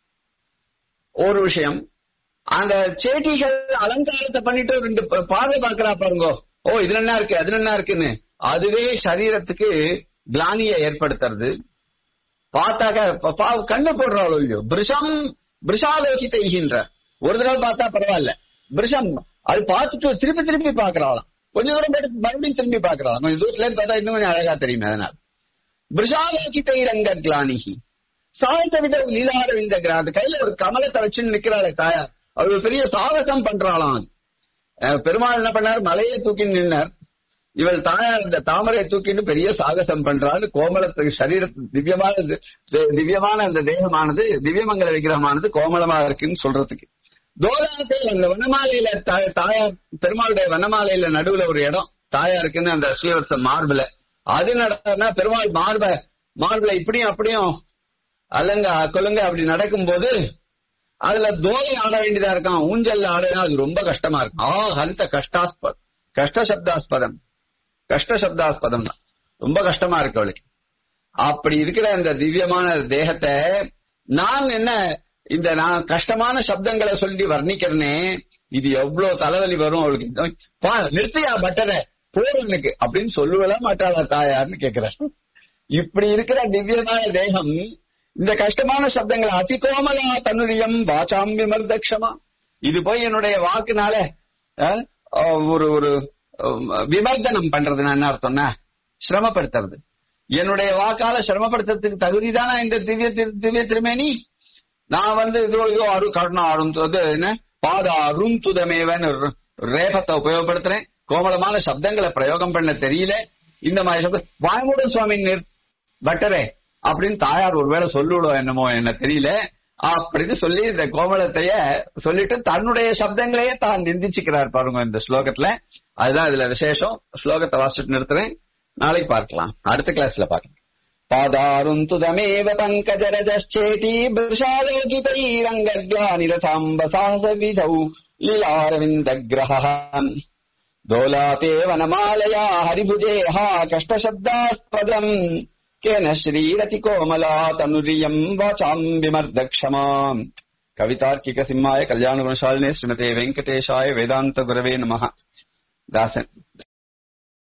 ஒரு விஷயம் அந்த சேட்டிகள் அலங்காரத்தை பண்ணிட்டு ரெண்டு ப- பார்வை பார்க்கறா பாருங்க ஓ இதுல என்ன இருக்கு அதுல என்ன இருக்குன்னு அதுவே சரீரத்துக்கு கிளானியை ஏற்படுத்துறது பார்த்தாக்க ப- பா- கண்ணு போடுறாளோ இல்லையோ பிரிஷம் பிரிஷாலோகித்தைகின்ற ஒரு தடவை பார்த்தா பரவாயில்ல பிரிஷம் அது பார்த்துட்டு திருப்பி திருப்பி பாக்குறாளாம் கொஞ்ச தூரம் போயிட்டு மறுபடியும் திரும்பி பாக்குறாளாம் கொஞ்சம் தூரத்துல இருந்து பார்த்தா இன்னும் கொஞ்சம் அழகா தெரியுமே அதனால பிரிஷாலோகித்தை ரங்க கிளானிகி சாயத்த வித லீலாரவிந்த கிராது கையில ஒரு கமலத்தை வச்சுன்னு நிக்கிறாளே தாயார் அவர் ஒரு பெரிய சாகசம் பண்றாளாம் அஹ் பெருமாள் என்ன பண்ணார் மலையை தூக்கி நின்னார் இவள் தாயார் இந்த தாமரையை தூக்கிட்டு பெரிய சாகசம் பண்றாள் கோமலத்துக்கு சரீரத்து திவ்யமான திவ்யமான அந்த தேகமானது திவ்யமங்கல விக்கிரகமானது கோமலமா இருக்குன்னு சொல்றதுக்கு தோலாத்தை அந்த வனமாலையில தா- தாயார் பெருமாளுடைய வனமாலையில நடுவுல ஒரு இடம் தாயாருக்குன்னு அந்த ஸ்ரீவத்ச மார்புல அது நடந்தா பெருமாள் மார்ப மார்புல இப்படியும் அப்படியும் அல்லங்க கொல்லுங்க அப்படி நடக்கும்போது அதுல தோலை ஆட வேண்டியதா இருக்கான் ஊஞ்சல்ல ஆடுனா அது ரொம்ப கஷ்டமா இருக்கும் ஆ ஹந்த கஷ்டாஸ்பத் கஷ்ட சப்தாஸ்பதம் கஷ்ட சப்தாஸ்பதம் தான் ரொம்ப கஷ்டமா இருக்கு அவளுக்கு அப்படி இருக்கிற அந்த திவ்யமான தேகத்தை நான் என்ன இந்த நான் கஷ்டமான சப்தங்களை சொல்லி வர்ணிக்கிறேனே இது எவ்வளவு தலைவலி வரும் அவளுக்கு பா நிறுத்தியா பட்டரை போதும் எனக்கு அப்படின்னு சொல்லவே மாட்டாளா தாயார்னு கேக்குறேன் இப்படி இருக்கிற திவ்யமான தேகம் இந்த கஷ்டமான சப்தங்கள் அதிகோமலா தன்னுரியம் வாசாம் விமர்தக்ஷமா இது போய் என்னுடைய வாக்குனால அஹ், அஹ், ஒரு ஒரு அஹ், விமர்தனம் பண்றது நான் என்ன அர்த்தம்னா சிரமப்படுத்துறது என்னுடைய வாக்கால சிரமப்படுத்துறதுக்கு தகுதிதானா இந்த திவ்ய திரு- திவ்ய திருமேனி நான் வந்து இதோ இதோ அரு கருணா அருண் து- என்ன பாத அருண் துதமேவன் ரேபத்தை உபயோகப்படுத்துறேன் கோமளமான சப்தங்களை பிரயோகம் பண்ண தெரியல இந்த மாதிரி சப்தம் வாய்மூடன் சுவாமி நிர் பட்டரே அப்படின்னு தாயார் ஒருவேளை சொல்லுவிடும் என்னமோ என்ன தெரியல அப்படின்னு சொல்லி இந்த கோமளத்தைய சொல்லிட்டு தன்னுடைய சப்தங்களையே தான் நிந்திச்சுக்கிறார் பாருங்க இந்த ஸ்லோகத்துல அதுதான் இதுல விசேஷம் ஸ்லோகத்தை வாசிச்சுட்டு நிறுத்துறேன் நாளைக்கு பார்க்கலாம் அடுத்த கிளாஸ்ல பார்க்கலாம் पादारुन्तुदमेव पङ्कजरजश्चेटी वृषालोकितैरङ्गग्लानिरथाम्ब साहसविधौ लीलारविन्दग्रहः दोलाते वनमालया हरिभुजेहा कष्टशब्दास्पदम् केन श्रीरतिकोमला तनुरियम् वाचाम् विमर्दक्षमाम् कवितार्किकसिंहाय कल्याणगुणशालिने श्रीमते वेङ्कटेशाय वेदान्तगुरवे नमः दासन्